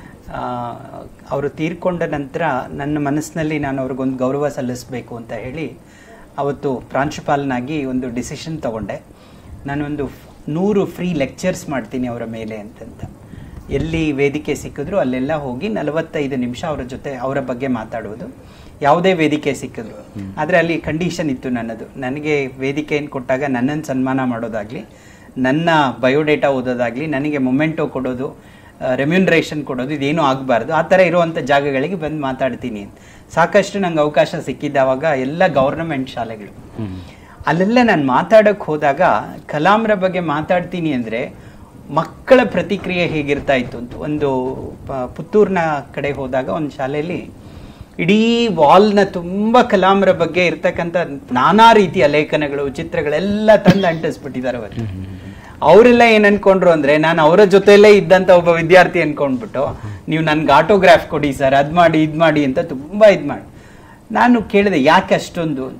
ಅವರು ತೀರ್ಕೊಂಡ ನಂತರ ನನ್ನ ಮನಸ್ಸಿನಲ್ಲಿ ನಾನು ಅವ್ರಿಗೊಂದು ಗೌರವ ಸಲ್ಲಿಸಬೇಕು ಅಂತ ಹೇಳಿ ಅವತ್ತು ಪ್ರಾಂಶುಪಾಲನಾಗಿ ಒಂದು ಡಿಸಿಷನ್ ತಗೊಂಡೆ ನಾನೊಂದು ಫ್- ನೂರು ಫ್ರೀ ಲೆಕ್ಚರ್ಸ್ ಮಾಡ್ತೀನಿ ಅವರ ಮೇಲೆ ಅಂತಂತ ಎಲ್ಲಿ ವೇದಿಕೆ ಸಿಕ್ಕಿದ್ರು ಅಲ್ಲೆಲ್ಲ ಹೋಗಿ ನಲವತ್ತೈದು ನಿಮಿಷ ಅವರ ಜೊತೆ ಅವರ ಬಗ್ಗೆ ಮಾತಾಡುವುದು ಯಾವುದೇ ವೇದಿಕೆ ಸಿಕ್ಕಿದ್ರು ಆದರೆ ಅಲ್ಲಿ ಕಂಡೀಷನ್ ಇತ್ತು ನನ್ನದು ನನಗೆ ವೇದಿಕೆಯನ್ನು ಕೊಟ್ಟಾಗ ನನ್ನನ್ನು ಸನ್ಮಾನ ಮಾಡೋದಾಗ್ಲಿ ನನ್ನ ಬಯೋಡೇಟಾ ಓದೋದಾಗ್ಲಿ ನನಗೆ ಮೊಮೆಂಟೋ ಕೊಡೋದು ರೆಮ್ಯುನರೇಷನ್ ಕೊಡೋದು ಇದೇನು ಆಗಬಾರ್ದು ಆ ಥರ ಇರುವಂಥ ಜಾಗಗಳಿಗೆ ಬಂದು ಮಾತಾಡ್ತೀನಿ ಅಂತ ಸಾಕಷ್ಟು ನಂಗೆ ಅವಕಾಶ ಸಿಕ್ಕಿದ್ದಾವಾಗ ಎಲ್ಲ ಗೌರ್ನಮೆಂಟ್ ಶಾಲೆಗಳು ಅಲ್ಲೆಲ್ಲ ನಾನು ಮಾತಾಡೋಕ್ಕೆ ಹೋದಾಗ ಕಲಾಂರ ಬಗ್ಗೆ ಮಾತಾಡ್ತೀನಿ ಅಂದರೆ ಮಕ್ಕಳ ಪ್ರತಿಕ್ರಿಯೆ ಹೇಗಿರ್ತಾ ಇತ್ತು ಅಂತ ಒಂದು ಪ- ಪುತ್ತೂರಿನ ಕಡೆ ಹೋದಾಗ ಒಂದು ಶಾಲೆಯಲ್ಲಿ ಇಡೀ ವಾಲ್ನ ತುಂಬ ಕಲಾಂರ ಬಗ್ಗೆ ಇರ್ತಕ್ಕಂಥ ನಾನಾ ರೀತಿಯ ಲೇಖನಗಳು ಚಿತ್ರಗಳೆಲ್ಲ ತಂದು ಅಂಟಿಸ್ಬಿಟ್ಟಿದ್ದಾರೆ ಅವರು ಅವರೆಲ್ಲ ಏನ್ ಅನ್ಕೊಂಡ್ರು ಅಂದ್ರೆ ನಾನು ಅವರ ಜೊತೆಯಲ್ಲೇ ಇದ್ದಂತ ಒಬ್ಬ ವಿದ್ಯಾರ್ಥಿ ಅನ್ಕೊಂಡ್ಬಿಟ್ಟು ನೀವು ನನ್ಗೆ ಆಟೋಗ್ರಾಫ್ ಕೊಡಿ ಸರ್ ಅದ್ ಮಾಡಿ ಇದ್ ಮಾಡಿ ಅಂತ ತುಂಬಾ ಇದ್ ಮಾಡಿ ನಾನು ಕೇಳಿದೆ ಯಾಕೆ ಅಷ್ಟೊಂದು ಅಂತ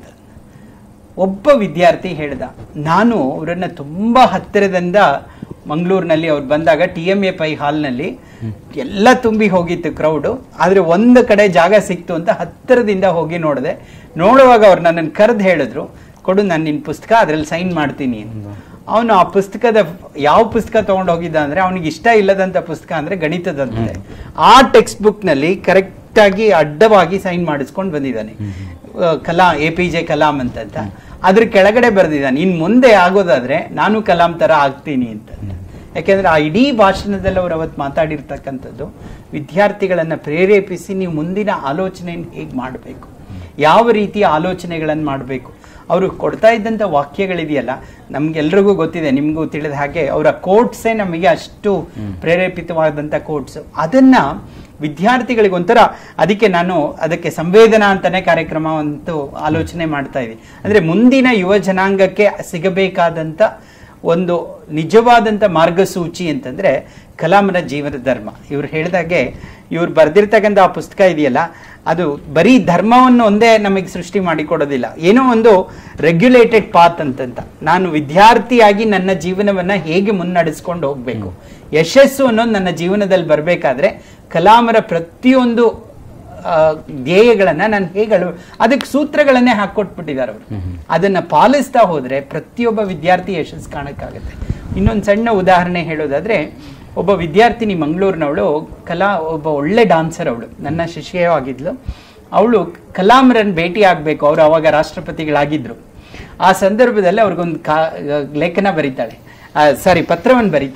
ಒಬ್ಬ ವಿದ್ಯಾರ್ಥಿ ಹೇಳ್ದ ನಾನು ಅವರನ್ನ ತುಂಬಾ ಹತ್ತಿರದಿಂದ ಮಂಗಳೂರಿನಲ್ಲಿ ಅವ್ರು ಬಂದಾಗ ಟಿ ಎಂ ಎ ಪೈ ಹಾಲ್ನಲ್ಲಿ ಎಲ್ಲ ತುಂಬಿ ಹೋಗಿತ್ತು ಕ್ರೌಡು ಆದ್ರೆ ಒಂದು ಕಡೆ ಜಾಗ ಸಿಕ್ತು ಅಂತ ಹತ್ತಿರದಿಂದ ಹೋಗಿ ನೋಡಿದೆ ನೋಡುವಾಗ ಅವ್ರು ನನ್ನನ್ನು ಕರೆದು ಹೇಳಿದ್ರು ಕೊಡು ನಾನು ನಿನ್ನ ಪುಸ್ತಕ ಅದ್ರಲ್ಲಿ ಸೈನ್ ಮಾಡ್ತೀನಿ ಅಂತ ಅವನು ಆ ಪುಸ್ತಕದ ಯಾವ ಪುಸ್ತಕ ತಗೊಂಡು ಹೋಗಿದ್ದ ಅಂದ್ರೆ ಅವನಿಗೆ ಇಷ್ಟ ಇಲ್ಲದಂತ ಪುಸ್ತಕ ಅಂದ್ರೆ ಗಣಿತದಂತೆ ಆ ಟೆಕ್ಸ್ಟ್ ಬುಕ್ ನಲ್ಲಿ ಕರೆಕ್ಟ್ ಆಗಿ ಅಡ್ಡವಾಗಿ ಸೈನ್ ಮಾಡಿಸ್ಕೊಂಡು ಬಂದಿದ್ದಾನೆ ಆ, ಕಲಾ ಎ ಪಿ ಜೆ ಕಲಾಂ ಅಂತಂತ ಅದ್ರ ಕೆಳಗಡೆ ಬರೆದಿದ್ದಾನೆ ಇನ್ ಮುಂದೆ ಆಗೋದಾದ್ರೆ ನಾನು ಕಲಾಂ ತರ ಆಗ್ತೀನಿ ಅಂತ ಯಾಕೆಂದ್ರೆ ಆ ಇಡೀ ಭಾಷಣದಲ್ಲಿ ಅವ್ರು ಅವತ್ತು ಮಾತಾಡಿರ್ತಕ್ಕಂಥದ್ದು ವಿದ್ಯಾರ್ಥಿಗಳನ್ನ ಪ್ರೇರೇಪಿಸಿ ನೀವು ಮುಂದಿನ ಆಲೋಚನೆಯನ್ನು ಹೇಗೆ ಮಾಡಬೇಕು ಯಾವ ರೀತಿಯ ಆಲೋಚನೆಗಳನ್ನು ಮಾಡಬೇಕು ಅವರು ಕೊಡ್ತಾ ಇದ್ದಂಥ ವಾಕ್ಯಗಳಿದೆಯಲ್ಲ ನಮ್ಗೆಲ್ರಿಗೂ ಗೊತ್ತಿದೆ ನಿಮಗೂ ತಿಳಿದ ಹಾಗೆ ಅವರ ಕೋಟ್ಸೇ ನಮಗೆ ಅಷ್ಟು ಪ್ರೇರೇಪಿತವಾದಂಥ ಕೋಟ್ಸ್ ಅದನ್ನ ವಿದ್ಯಾರ್ಥಿಗಳಿಗೆ ಒಂಥರ ಅದಕ್ಕೆ ನಾನು ಅದಕ್ಕೆ ಸಂವೇದನಾ ಅಂತಾನೆ ಕಾರ್ಯಕ್ರಮ ಅಂತೂ ಆಲೋಚನೆ ಮಾಡ್ತಾ ಇದ್ವಿ ಅಂದ್ರೆ ಮುಂದಿನ ಯುವ ಜನಾಂಗಕ್ಕೆ ಸಿಗಬೇಕಾದಂಥ ಒಂದು ನಿಜವಾದಂಥ ಮಾರ್ಗಸೂಚಿ ಅಂತಂದ್ರೆ ಕಲಾಮನ ಜೀವನ ಧರ್ಮ ಇವ್ರು ಹೇಳಿದಾಗೆ ಇವ್ರು ಬರೆದಿರ್ತಕ್ಕಂಥ ಆ ಪುಸ್ತಕ ಇದೆಯಲ್ಲ ಅದು ಬರೀ ಧರ್ಮವನ್ನು ಒಂದೇ ನಮಗೆ ಸೃಷ್ಟಿ ಮಾಡಿಕೊಡೋದಿಲ್ಲ ಏನೋ ಒಂದು ರೆಗ್ಯುಲೇಟೆಡ್ ಪಾತ್ ಅಂತಂತ ನಾನು ವಿದ್ಯಾರ್ಥಿಯಾಗಿ ನನ್ನ ಜೀವನವನ್ನ ಹೇಗೆ ಮುನ್ನಡೆಸ್ಕೊಂಡು ಹೋಗ್ಬೇಕು ಯಶಸ್ಸು ಅನ್ನೋದು ನನ್ನ ಜೀವನದಲ್ಲಿ ಬರಬೇಕಾದ್ರೆ ಕಲಾಮರ ಪ್ರತಿಯೊಂದು ಆ, ಧ್ಯೇಯಗಳನ್ನ ನಾನು ಹೇಗೆ ಅಳವ ಅದಕ್ಕೆ ಸೂತ್ರಗಳನ್ನೇ ಹಾಕೊಟ್ಬಿಟ್ಟಿದ್ದಾರೆ ಅವರು ಅದನ್ನ ಪಾಲಿಸ್ತಾ ಹೋದ್ರೆ ಪ್ರತಿಯೊಬ್ಬ ವಿದ್ಯಾರ್ಥಿ ಯಶಸ್ಸು ಕಾಣಕ್ಕಾಗತ್ತೆ ಇನ್ನೊಂದು ಸಣ್ಣ ಉದಾಹರಣೆ ಹೇಳೋದಾದ್ರೆ ಒಬ್ಬ ವಿದ್ಯಾರ್ಥಿನಿ ಮಂಗಳೂರಿನವಳು ಕಲಾ ಒಬ್ಬ ಒಳ್ಳೆ ಡಾನ್ಸರ್ ಅವಳು ನನ್ನ ಶಿಷ್ಯೂ ಆಗಿದ್ಲು ಅವಳು ಕಲಾಮರನ್ ಭೇಟಿ ಆಗ್ಬೇಕು ಅವರು ಅವಾಗ ರಾಷ್ಟ್ರಪತಿಗಳಾಗಿದ್ರು ಆ ಸಂದರ್ಭದಲ್ಲಿ ಅವ್ರಿಗೊಂದು ಕಾ ಲೇಖನ ಬರೀತಾಳೆ ಸಾರಿ ಪತ್ರವನ್ನು ಬರೀತಾಳೆ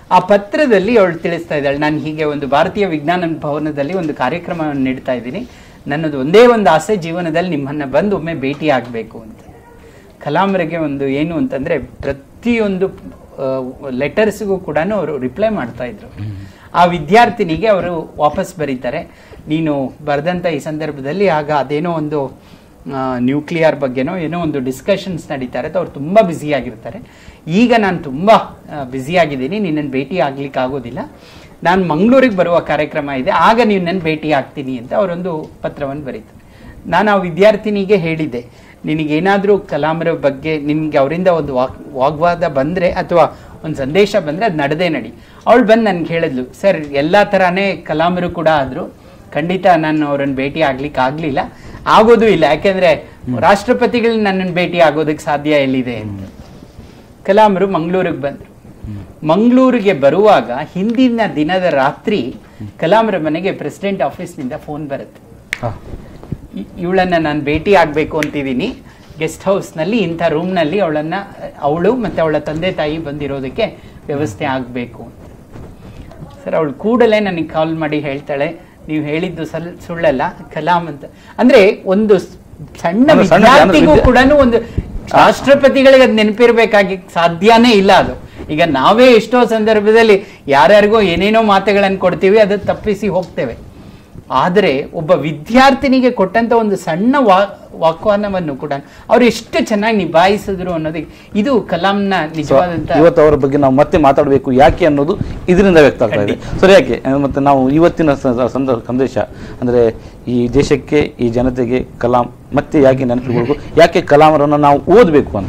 ಆ ಪತ್ರದಲ್ಲಿ ಅವಳು ತಿಳಿಸ್ತಾ ಇದ್ದಾಳೆ ನಾನು ಹೀಗೆ ಒಂದು ಭಾರತೀಯ ವಿಜ್ಞಾನ ಭವನದಲ್ಲಿ ಒಂದು ಕಾರ್ಯಕ್ರಮವನ್ನು ನೀಡ್ತಾ ಇದ್ದೀನಿ ನನ್ನದು ಒಂದೇ ಒಂದು ಆಸೆ ಜೀವನದಲ್ಲಿ ನಿಮ್ಮನ್ನ ಬಂದು ಒಮ್ಮೆ ಭೇಟಿ ಆಗಬೇಕು ಅಂತ ಕಲಾಮರಿಗೆ ಒಂದು ಏನು ಅಂತಂದ್ರೆ ಪ್ರತಿಯೊಂದು ಲೆಟರ್ಸ್ಗೂ ಕೂಡ ಅವರು ರಿಪ್ಲೈ ಮಾಡ್ತಾ ಇದ್ರು ಆ ವಿದ್ಯಾರ್ಥಿನಿಗೆ ಅವರು ವಾಪಸ್ ಬರೀತಾರೆ ನೀನು ಬರೆದಂಥ ಈ ಸಂದರ್ಭದಲ್ಲಿ ಆಗ ಅದೇನೋ ಒಂದು ನ್ಯೂಕ್ಲಿಯರ್ ಬಗ್ಗೆನೋ ಏನೋ ಒಂದು ಡಿಸ್ಕಷನ್ಸ್ ನಡೀತಾ ಇರುತ್ತೆ ಅವ್ರು ತುಂಬ ಆಗಿರ್ತಾರೆ ಈಗ ನಾನು ತುಂಬ ಆಗಿದ್ದೀನಿ ನಿನ್ನನ್ನು ಭೇಟಿ ಆಗ್ಲಿಕ್ಕೆ ಆಗೋದಿಲ್ಲ ನಾನು ಮಂಗಳೂರಿಗೆ ಬರುವ ಕಾರ್ಯಕ್ರಮ ಇದೆ ಆಗ ನೀವು ನನ್ನ ಭೇಟಿ ಆಗ್ತೀನಿ ಅಂತ ಅವರೊಂದು ಪತ್ರವನ್ನು ಬರೀತಾರೆ ನಾನು ಆ ವಿದ್ಯಾರ್ಥಿನಿಗೆ ಹೇಳಿದ್ದೆ ನಿನಗೇನಾದರೂ ಕಲಾಮರ ಬಗ್ಗೆ ನಿನಗೆ ಅವರಿಂದ ಒಂದು ವಾಕ್ ವಾಗ್ವಾದ ಬಂದರೆ ಅಥವಾ ಒಂದು ಸಂದೇಶ ಬಂದರೆ ಅದು ನಡೆದೇ ನಡಿ ಅವಳು ಬಂದು ನನ್ಗೆ ಹೇಳಿದ್ಲು ಸರ್ ಎಲ್ಲ ಥರನೇ ಕಲಾಮರು ಕೂಡ ಆದರು ಖಂಡಿತ ನಾನು ಅವ್ರನ್ನ ಭೇಟಿ ಆಗ್ಲಿಕ್ಕೆ ಆಗಲಿಲ್ಲ ಆಗೋದು ಇಲ್ಲ ಯಾಕೆಂದ್ರೆ ರಾಷ್ಟ್ರಪತಿಗಳು ನನ್ನನ್ನು ಭೇಟಿ ಆಗೋದಕ್ಕೆ ಸಾಧ್ಯ ಎಲ್ಲಿದೆ ಅಂತ ಕಲಾಮರು ಮಂಗಳೂರಿಗೆ ಬಂದರು ಮಂಗಳೂರಿಗೆ ಬರುವಾಗ ಹಿಂದಿನ ದಿನದ ರಾತ್ರಿ ಕಲಾಮರ ಮನೆಗೆ ಪ್ರೆಸಿಡೆಂಟ್ ಆಫೀಸ್ನಿಂದ ಫೋನ್ ಬರುತ್ತೆ ಹಾ. ಇ- ಇವಳನ್ನ ನಾನು ಭೇಟಿ ಆಗಬೇಕು ಅಂತಿದ್ದೀನಿ ಗೆಸ್ಟ್ ಹೌಸ್ನಲ್ಲಿ ಇಂಥ ರೂಮ್ನಲ್ಲಿ ಅವಳನ್ನ ಅವಳು ಮತ್ತು ಅವಳ ತಂದೆ ತಾಯಿ ಬಂದಿರೋದಕ್ಕೆ ವ್ಯವಸ್ಥೆ ಆಗಬೇಕು ಅಂತ ಸರ್ ಅವಳು ಕೂಡಲೇ ನನಗೆ ಕಾಲ್ ಮಾಡಿ ಹೇಳ್ತಾಳೆ ನೀವು ಹೇಳಿದ್ದು ಸಲ್ ಸುಳ್ಳಲ್ಲ ಕಲಾಂ ಅಂತ ಅಂದ್ರೆ ಒಂದು ಸ್- ಸಣ್ಣ ಅಂದ್ರೆ ಸಣ್ಣ ವಿದ್ಯಾರ್ಥಿಗೂ ವಿದ್ಯಾ- ಕೂಡ ಒಂದು ರಾಷ್ಟ್ರಪತಿಗಳಿಗೆ ಅದು ನೆನಪಿರ್ಬೇಕಾಗಿ ಸಾಧ್ಯನೇ ಇಲ್ಲ ಅದು ಈಗ ನಾವೇ ಎಷ್ಟೋ ಸಂದರ್ಭದಲ್ಲಿ ಯಾರ್ಯಾರಿಗೋ ಏನೇನೋ ಮಾತುಗಳನ್ನು ಕೊಡ್ತೀವಿ ಅದು ತಪ್ಪಿಸಿ ಹೋಗ್ತೇವೆ ಆದರೆ ಒಬ್ಬ ವಿದ್ಯಾರ್ಥಿನಿಗೆ ಕೊಟ್ಟಂತ ಒಂದು ಸಣ್ಣ ವಾ ವಾಕ್ವಾನವನ್ನು ಕೂಡ ಅವ್ರು ಎಷ್ಟು ಚೆನ್ನಾಗಿ ನಿಭಾಯಿಸಿದ್ರು ಅನ್ನೋದಕ್ಕೆ ಇದು ಕಲಾಂನ ಸೊ ನಿಜವಾದಂತ ಇವತ್ತು ಅವರ ಬಗ್ಗೆ ನಾವು ಮತ್ತೆ ಮಾತಾಡಬೇಕು ಯಾಕೆ ಅನ್ನೋದು ಇದರಿಂದ ವ್ಯಕ್ತ ಆಗ್ತಾ ಇದೆ ಸರಿ ಯಾಕೆ ಅಹ್, ಮತ್ತೆ ನಾವು ಇವತ್ತಿನ ಸ- ಸಂದ ಸಂದೇಶ ಅಂದ್ರೆ ಈ ದೇಶಕ್ಕೆ ಈ ಜನತೆಗೆ ಕಲಾಂ ಮತ್ತೆ ಯಾಕೆ ನೆನಪಿಕೊಳ್ಬೇಕು ಯಾಕೆ ಕಲಾಮರನ್ನು ನಾವು ಓದಬೇಕು ಅಂತ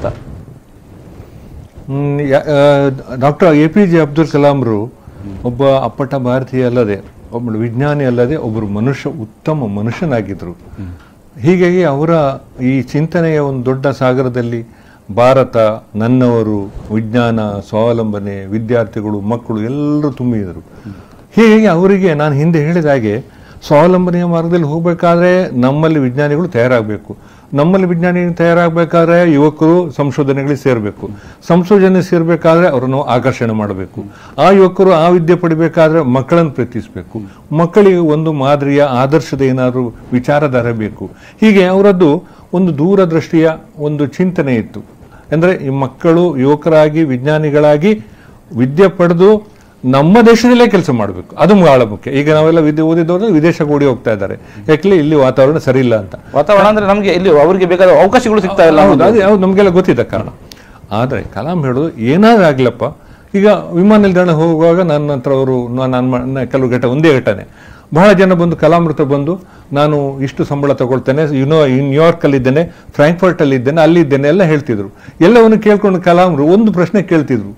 doctor A P J Abdul ಕಲಾಂರು ಒಬ್ಬ ಅಪ್ಪಟ ಭಾರತೀಯ ಅಲ್ಲದೆ ಒಬ್ಬಳು ವಿಜ್ಞಾನಿ ಅಲ್ಲದೆ ಒಬ್ಬರು ಮನುಷ್ಯ ಉತ್ತಮ ಮನುಷ್ಯನಾಗಿದ್ರು ಹೀಗಾಗಿ ಅವರ ಈ ಚಿಂತನೆಯ ಒಂದು ದೊಡ್ಡ ಸಾಗರದಲ್ಲಿ ಭಾರತ ನನ್ನವರು ವಿಜ್ಞಾನ ಸ್ವಾವಲಂಬನೆ ವಿದ್ಯಾರ್ಥಿಗಳು ಮಕ್ಕಳು ಎಲ್ಲರೂ ತುಂಬಿದರು ಹೀಗಾಗಿ ಅವರಿಗೆ ನಾನು ಹಿಂದೆ ಹೇಳಿದ ಹಾಗೆ ಸ್ವಾವಲಂಬನೆಯ ಮಾರ್ಗದಲ್ಲಿ ಹೋಗಬೇಕಾದ್ರೆ ನಮ್ಮಲ್ಲಿ ವಿಜ್ಞಾನಿಗಳು ತಯಾರಾಗಬೇಕು ನಮ್ಮಲ್ಲಿ ವಿಜ್ಞಾನಿಗಳು ತಯಾರಾಗಬೇಕಾದ್ರೆ ಯುವಕರು ಸಂಶೋಧನೆಗಳಿಗೆ ಸೇರಬೇಕು ಸಂಶೋಧನೆ ಸೇರಬೇಕಾದ್ರೆ ಅವರನ್ನು ಆಕರ್ಷಣೆ ಮಾಡಬೇಕು ಆ ಯುವಕರು ಆ ವಿದ್ಯೆ ಪಡಿಬೇಕಾದ್ರೆ ಮಕ್ಕಳನ್ನು ಪ್ರೀತಿಸಬೇಕು ಮಕ್ಕಳಿಗೆ ಒಂದು ಮಾದರಿಯ ಆದರ್ಶದ ಏನಾದರೂ ವಿಚಾರಧಾರೆ ಬೇಕು ಹೀಗೆ ಅವರದ್ದು ಒಂದು ದೂರದೃಷ್ಟಿಯ ಒಂದು ಚಿಂತನೆ ಇತ್ತು ಅಂದರೆ ಈ ಮಕ್ಕಳು ಯುವಕರಾಗಿ ವಿಜ್ಞಾನಿಗಳಾಗಿ ವಿದ್ಯೆ ಪಡೆದು ನಮ್ಮ ದೇಶದಲ್ಲೇ ಕೆಲಸ ಮಾಡಬೇಕು ಅದು ಬಹಳ ಮುಖ್ಯ ಈಗ ನಾವೆಲ್ಲ ವಿದ್ಯೆ ಓದಿದವರು ವಿದೇಶಕ್ಕೆ ಓಡಿ ಹೋಗ್ತಾ ಇದ್ದಾರೆ ಯಾಕೆ ಇಲ್ಲಿ ವಾತಾವರಣ ಸರಿ ಇಲ್ಲ ಅಂತ ವಾತಾವರಣ ಅಂದ್ರೆ ನಮಗೆ ಇಲ್ಲಿ ಅವರಿಗೆ ಬೇಕಾದ ಅವಕಾಶಗಳು ಸಿಗ್ತಾ ಇಲ್ಲ ಹೌದು ಅದು ಯಾವ್ದು ನಮಗೆಲ್ಲ ಗೊತ್ತಿದ್ದ ಕಾರಣ ಆದರೆ ಕಲಾಂ ಹೇಳೋದು ಏನಾದ್ರೂ ಆಗ್ಲಪ್ಪ ಈಗ ವಿಮಾನ ನಿಲ್ದಾಣ ಹೋಗುವಾಗ ನನ್ನ ಹತ್ರ ಅವರು ನಾನು ಕೆಲವು ಘಟ ಒಂದೇ ಘಟನೆ ಬಹಳ ಜನ ಬಂದು ಕಲಾಂ ಹತ್ರ ಬಂದು ನಾನು ಇಷ್ಟು ಸಂಬಳ ತಗೊಳ್ತೇನೆ ಯುನೋ ನ್ಯೂಯಾರ್ಕ್ ಅಲ್ಲಿ ಇದ್ದೇನೆ ಫ್ರಾಂಕ್ಫರ್ಟ್ ಅಲ್ಲಿ ಇದ್ದೇನೆ ಅಲ್ಲಿ ಇದ್ದೇನೆ ಎಲ್ಲ ಹೇಳ್ತಿದ್ರು ಎಲ್ಲವನ್ನು ಕೇಳ್ಕೊಂಡು ಕಲಾಂರು ಒಂದು ಪ್ರಶ್ನೆ ಕೇಳ್ತಿದ್ರು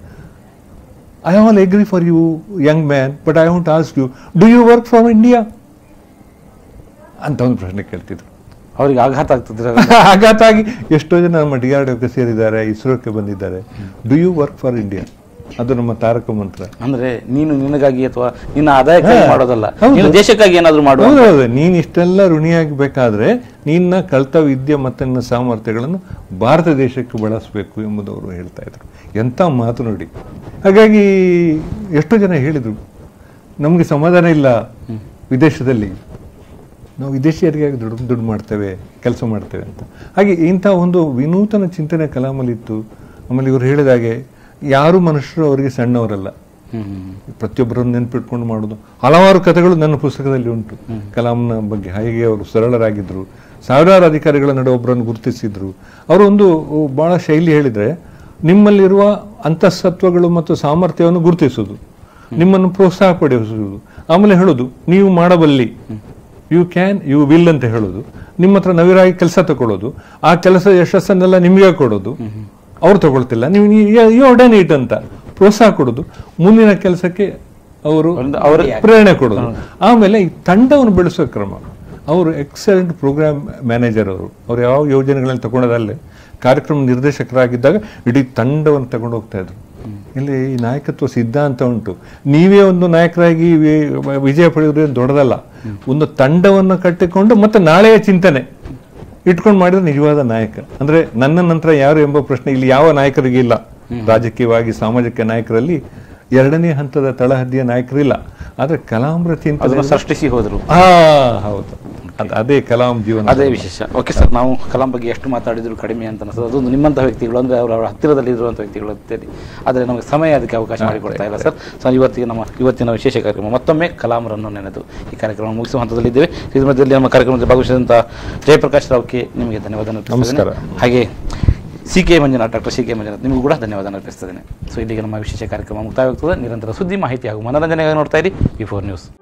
I all agree for you young man but I want ask you do you work from India ಅಂತ ಒಂದು ಪ್ರಶ್ನೆ ಕೇಳ್ತಿದ್ರು ಅವರಿಗೆ ಆಘಾತ ಆಗ್ತದೆ ಆಘಾತ ಆಗಿ ಎಷ್ಟೋ ಜನ ನಮ್ಮ ಡಿ ಆರ್ ಡಿಒಕ್ಕೆ ಸೇರಿದ್ದಾರೆ ಇಸ್ರೋಕ್ಕೆ ಬಂದಿದ್ದಾರೆ do you work for India ಅದು ನಮ್ಮ ತಾರಕ ಮಂತ್ರ ಅಂದ್ರೆ ನೀನು ನಿನಗಾಗಿ ಅಥವಾ ನಿನ್ನ ಆದಾಯಕ್ಕಾಗಿ ಹಾ. ಮಾಡೋದಲ್ಲ ಹೌದು. ನೀನು ದೇಶಕ್ಕಾಗಿ ಏನಾದ್ರು ಮಾಡುವ ಹೌದು ಹೌದು ನೀನ್ ಇಷ್ಟೆಲ್ಲ ಋಣಿಯಾಗಬೇಕಾದ್ರೆ ನಿನ್ನ ಕಲ್ತ ವಿದ್ಯೆ ಮತ್ತು ನಿನ್ನ ಸಾಮರ್ಥ್ಯಗಳನ್ನು ಭಾರತ ದೇಶಕ್ಕೆ ಬಳಸಬೇಕು ಎಂಬುದು ಅವರು ಹೇಳ್ತಾ ಇದ್ರು ಎಂಥ ಮಾತು ನೋಡಿ ಹಾಗಾಗಿ ಎಷ್ಟೋ ಜನ ಹೇಳಿದರು ನಮಗೆ ಸಮಾಧಾನ ಇಲ್ಲ ವಿದೇಶದಲ್ಲಿ ನಾವು ವಿದೇಶಿಯರಿಗಾಗಿ ದುಡ್ಡು ದುಡ್ಡು ಮಾಡ್ತೇವೆ ಕೆಲಸ ಮಾಡ್ತೇವೆ ಅಂತ ಹಾಗೆ ಇಂಥ ಒಂದು ವಿನೂತನ ಚಿಂತನೆ ಕಲಾಮಲ್ಲಿತ್ತು ಆಮೇಲೆ ಇವರು ಹೇಳಿದ ಹಾಗೆ ಯಾರು ಮನುಷ್ಯರು ಅವರಿಗೆ ಸಣ್ಣವರಲ್ಲ ಪ್ರತಿಯೊಬ್ಬರನ್ನು ನೆನ್ಪಿಟ್ಕೊಂಡು ಮಾಡೋದು ಹಲವಾರು ಕಥೆಗಳು ನನ್ನ ಪುಸ್ತಕದಲ್ಲಿ ಉಂಟು ಕಲಾಂನ ಬಗ್ಗೆ ಹಾಗೆ ಅವರು ಸರಳರಾಗಿದ್ದರು ಸಾವಿರಾರು ಅಧಿಕಾರಿಗಳ ನಡುವೆ ಒಬ್ಬರನ್ನು ಗುರುತಿಸಿದ್ರು ಅವರು ಒಂದು ಬಹಳ ಶೈಲಿ ಹೇಳಿದ್ರೆ ನಿಮ್ಮಲ್ಲಿರುವ ಅಂತಃಸತ್ವಗಳು ಮತ್ತು ಸಾಮರ್ಥ್ಯವನ್ನು ಗುರುತಿಸುವುದು ನಿಮ್ಮನ್ನು ಪ್ರೋತ್ಸಾಹ ಪಡಿಸುವುದು ಆಮೇಲೆ ಹೇಳೋದು ನೀವು ಮಾಡಬಲ್ಲಿ ಯು ಕ್ಯಾನ್ ಯು ವಿಲ್ ಅಂತ ಹೇಳೋದು ನಿಮ್ಮ ಹತ್ರ ನವಿರಾಗಿ ಕೆಲಸ ತಗೊಳ್ಳೋದು ಆ ಕೆಲಸದ ಯಶಸ್ಸನ್ನೆಲ್ಲ ನಿಮಗೆ ಕೊಡೋದು ಅವ್ರು ತಗೊಳ್ತಿಲ್ಲ ನೀವು ಯು ಡನ್ ಇಟ್ ಅಂತ ಪ್ರೋತ್ಸಾಹ ಕೊಡೋದು ಮುಂದಿನ ಕೆಲಸಕ್ಕೆ ಅವರು ಒಂದು ಅವರ ಪ್ರೇರಣೆ ಕೊಡೋದು ಆಮೇಲೆ ಈ ತಂಡವನ್ನು ಬೆಳೆಸೋ ಕ್ರಮ ಅವರು ಎಕ್ಸಲೆಂಟ್ ಪ್ರೋಗ್ರಾಮ್ ಮ್ಯಾನೇಜರ್ ಅವರು ಅವ್ರು ಯಾವ ಯೋಜನೆಗಳನ್ನು ತಗೊಂಡದಲ್ಲೇ ಕಾರ್ಯಕ್ರಮ ನಿರ್ದೇಶಕರಾಗಿದ್ದಾಗ ಇಡೀ ತಂಡವನ್ನು ತಗೊಂಡು ಹೋಗ್ತಾ ಇದ್ರು ಇಲ್ಲಿ ಈ ನಾಯಕತ್ವ ಸಿದ್ಧಾಂತ ಉಂಟು ನೀವೇ ಒಂದು ನಾಯಕರಾಗಿ ವಿ- ವಿಜಯ ಪಡೆಯೋದು ಏನು ದೊಡ್ಡದಲ್ಲ ಒಂದು ತಂಡವನ್ನು ಕಟ್ಟಿಕೊಂಡು ಮತ್ತೆ ನಾಳೆಯ ಚಿಂತನೆ ಇಟ್ಕೊಂಡು ಮಾಡಿದ್ರೆ ನಿಜವಾದ ನಾಯಕ ಅಂದ್ರೆ ನನ್ನ ನಂತರ ಯಾರು ಎಂಬ ಪ್ರಶ್ನೆ ಇಲ್ಲಿ ಯಾವ ನಾಯಕರಿಗೆ ಇಲ್ಲ ರಾಜಕೀಯವಾಗಿ ಸಾಮಾಜಿಕ ನಾಯಕರಲ್ಲಿ ಎರಡನೇ ಹಂತದ ತಳಹದಿಯ ನಾಯಕರಿಲ್ಲ ಆದ್ರೆ ಕಲಾಮೃತಿ ಅಂತ ಅದನ್ನು ಸೃಷ್ಟಿಸಿ ಹೋದರು ಹಾ ಹೌದು ಅದ್- ಅದೇ ಕಲಾಂ ಜೀವನ ಅದೇ ವಿಶೇಷ ಓಕೆ ಸರ್ ನಾವು ಕಲಾಂ ಬಗ್ಗೆ ಎಷ್ಟು ಮಾತಾಡಿದ್ರು ಕಡಿಮೆ ಅಂತ ಅನಿಸ್ತದೆ ಅದೊಂದು ನಿಮ್ಮಂಥ ವ್ಯಕ್ತಿಗಳು ಅಂದರೆ ಅವರ ಅವರ ಹತ್ತಿರದಲ್ಲಿ ಇರುವಂಥ ವ್ಯಕ್ತಿಗಳು ಅಂತೇಳಿ ಆದರೆ ನಮಗೆ ಸಮಯ ಅದಕ್ಕೆ ಅವಕಾಶ ಮಾಡಿಕೊಡ್ತಾ ಇಲ್ಲ ಸರ್ ಸರ್ ಇವತ್ತಿಗೆ ನಮ್ಮ ಇವತ್ತಿನ ವಿಶೇಷ ಕಾರ್ಯಕ್ರಮ ಮತ್ತೊಮ್ಮೆ ಕಲಾಂರನ್ನು ನೆನೆದು ಈ ಕಾರ್ಯಕ್ರಮ ಮುಗಿಸುವ ಹಂತದಲ್ಲಿದ್ದೇವೆ ಇದ್ರ ಮಧ್ಯದಲ್ಲಿ ನಮ್ಮ ಕಾರ್ಯಕ್ರಮದಲ್ಲಿ ಭಾಗವಹಿಸಿದಂಥ ಜಯಪ್ರಕಾಶ್ ರಾವ್ಗೆ ನಿಮಗೆ ಧನ್ಯವಾದ ನಮಸ್ಕಾರ. ಹಾಗೆ C K Manjunath doctor C K Manjunath ನಿಮಗೂ ಕೂಡ ಧನ್ಯವಾದ ಅರ್ಪಿಸ್ತೇನೆ ಸೊ ಇಲ್ಲಿಗೆ ನಮ್ಮ ವಿಶೇಷ ಕಾರ್ಯಕ್ರಮ ಮುಕ್ತಾಯವಾಗ್ತದೆ ನಿರಂತರ ಸುದ್ದಿ ಮಾಹಿತಿ ಹಾಗೂ ಮನೋರಂಜನೆಗಾಗಿ ನೋಡ್ತಾ ಇರಿ ಬಿ ಫೋರ್ ನ್ಯೂಸ್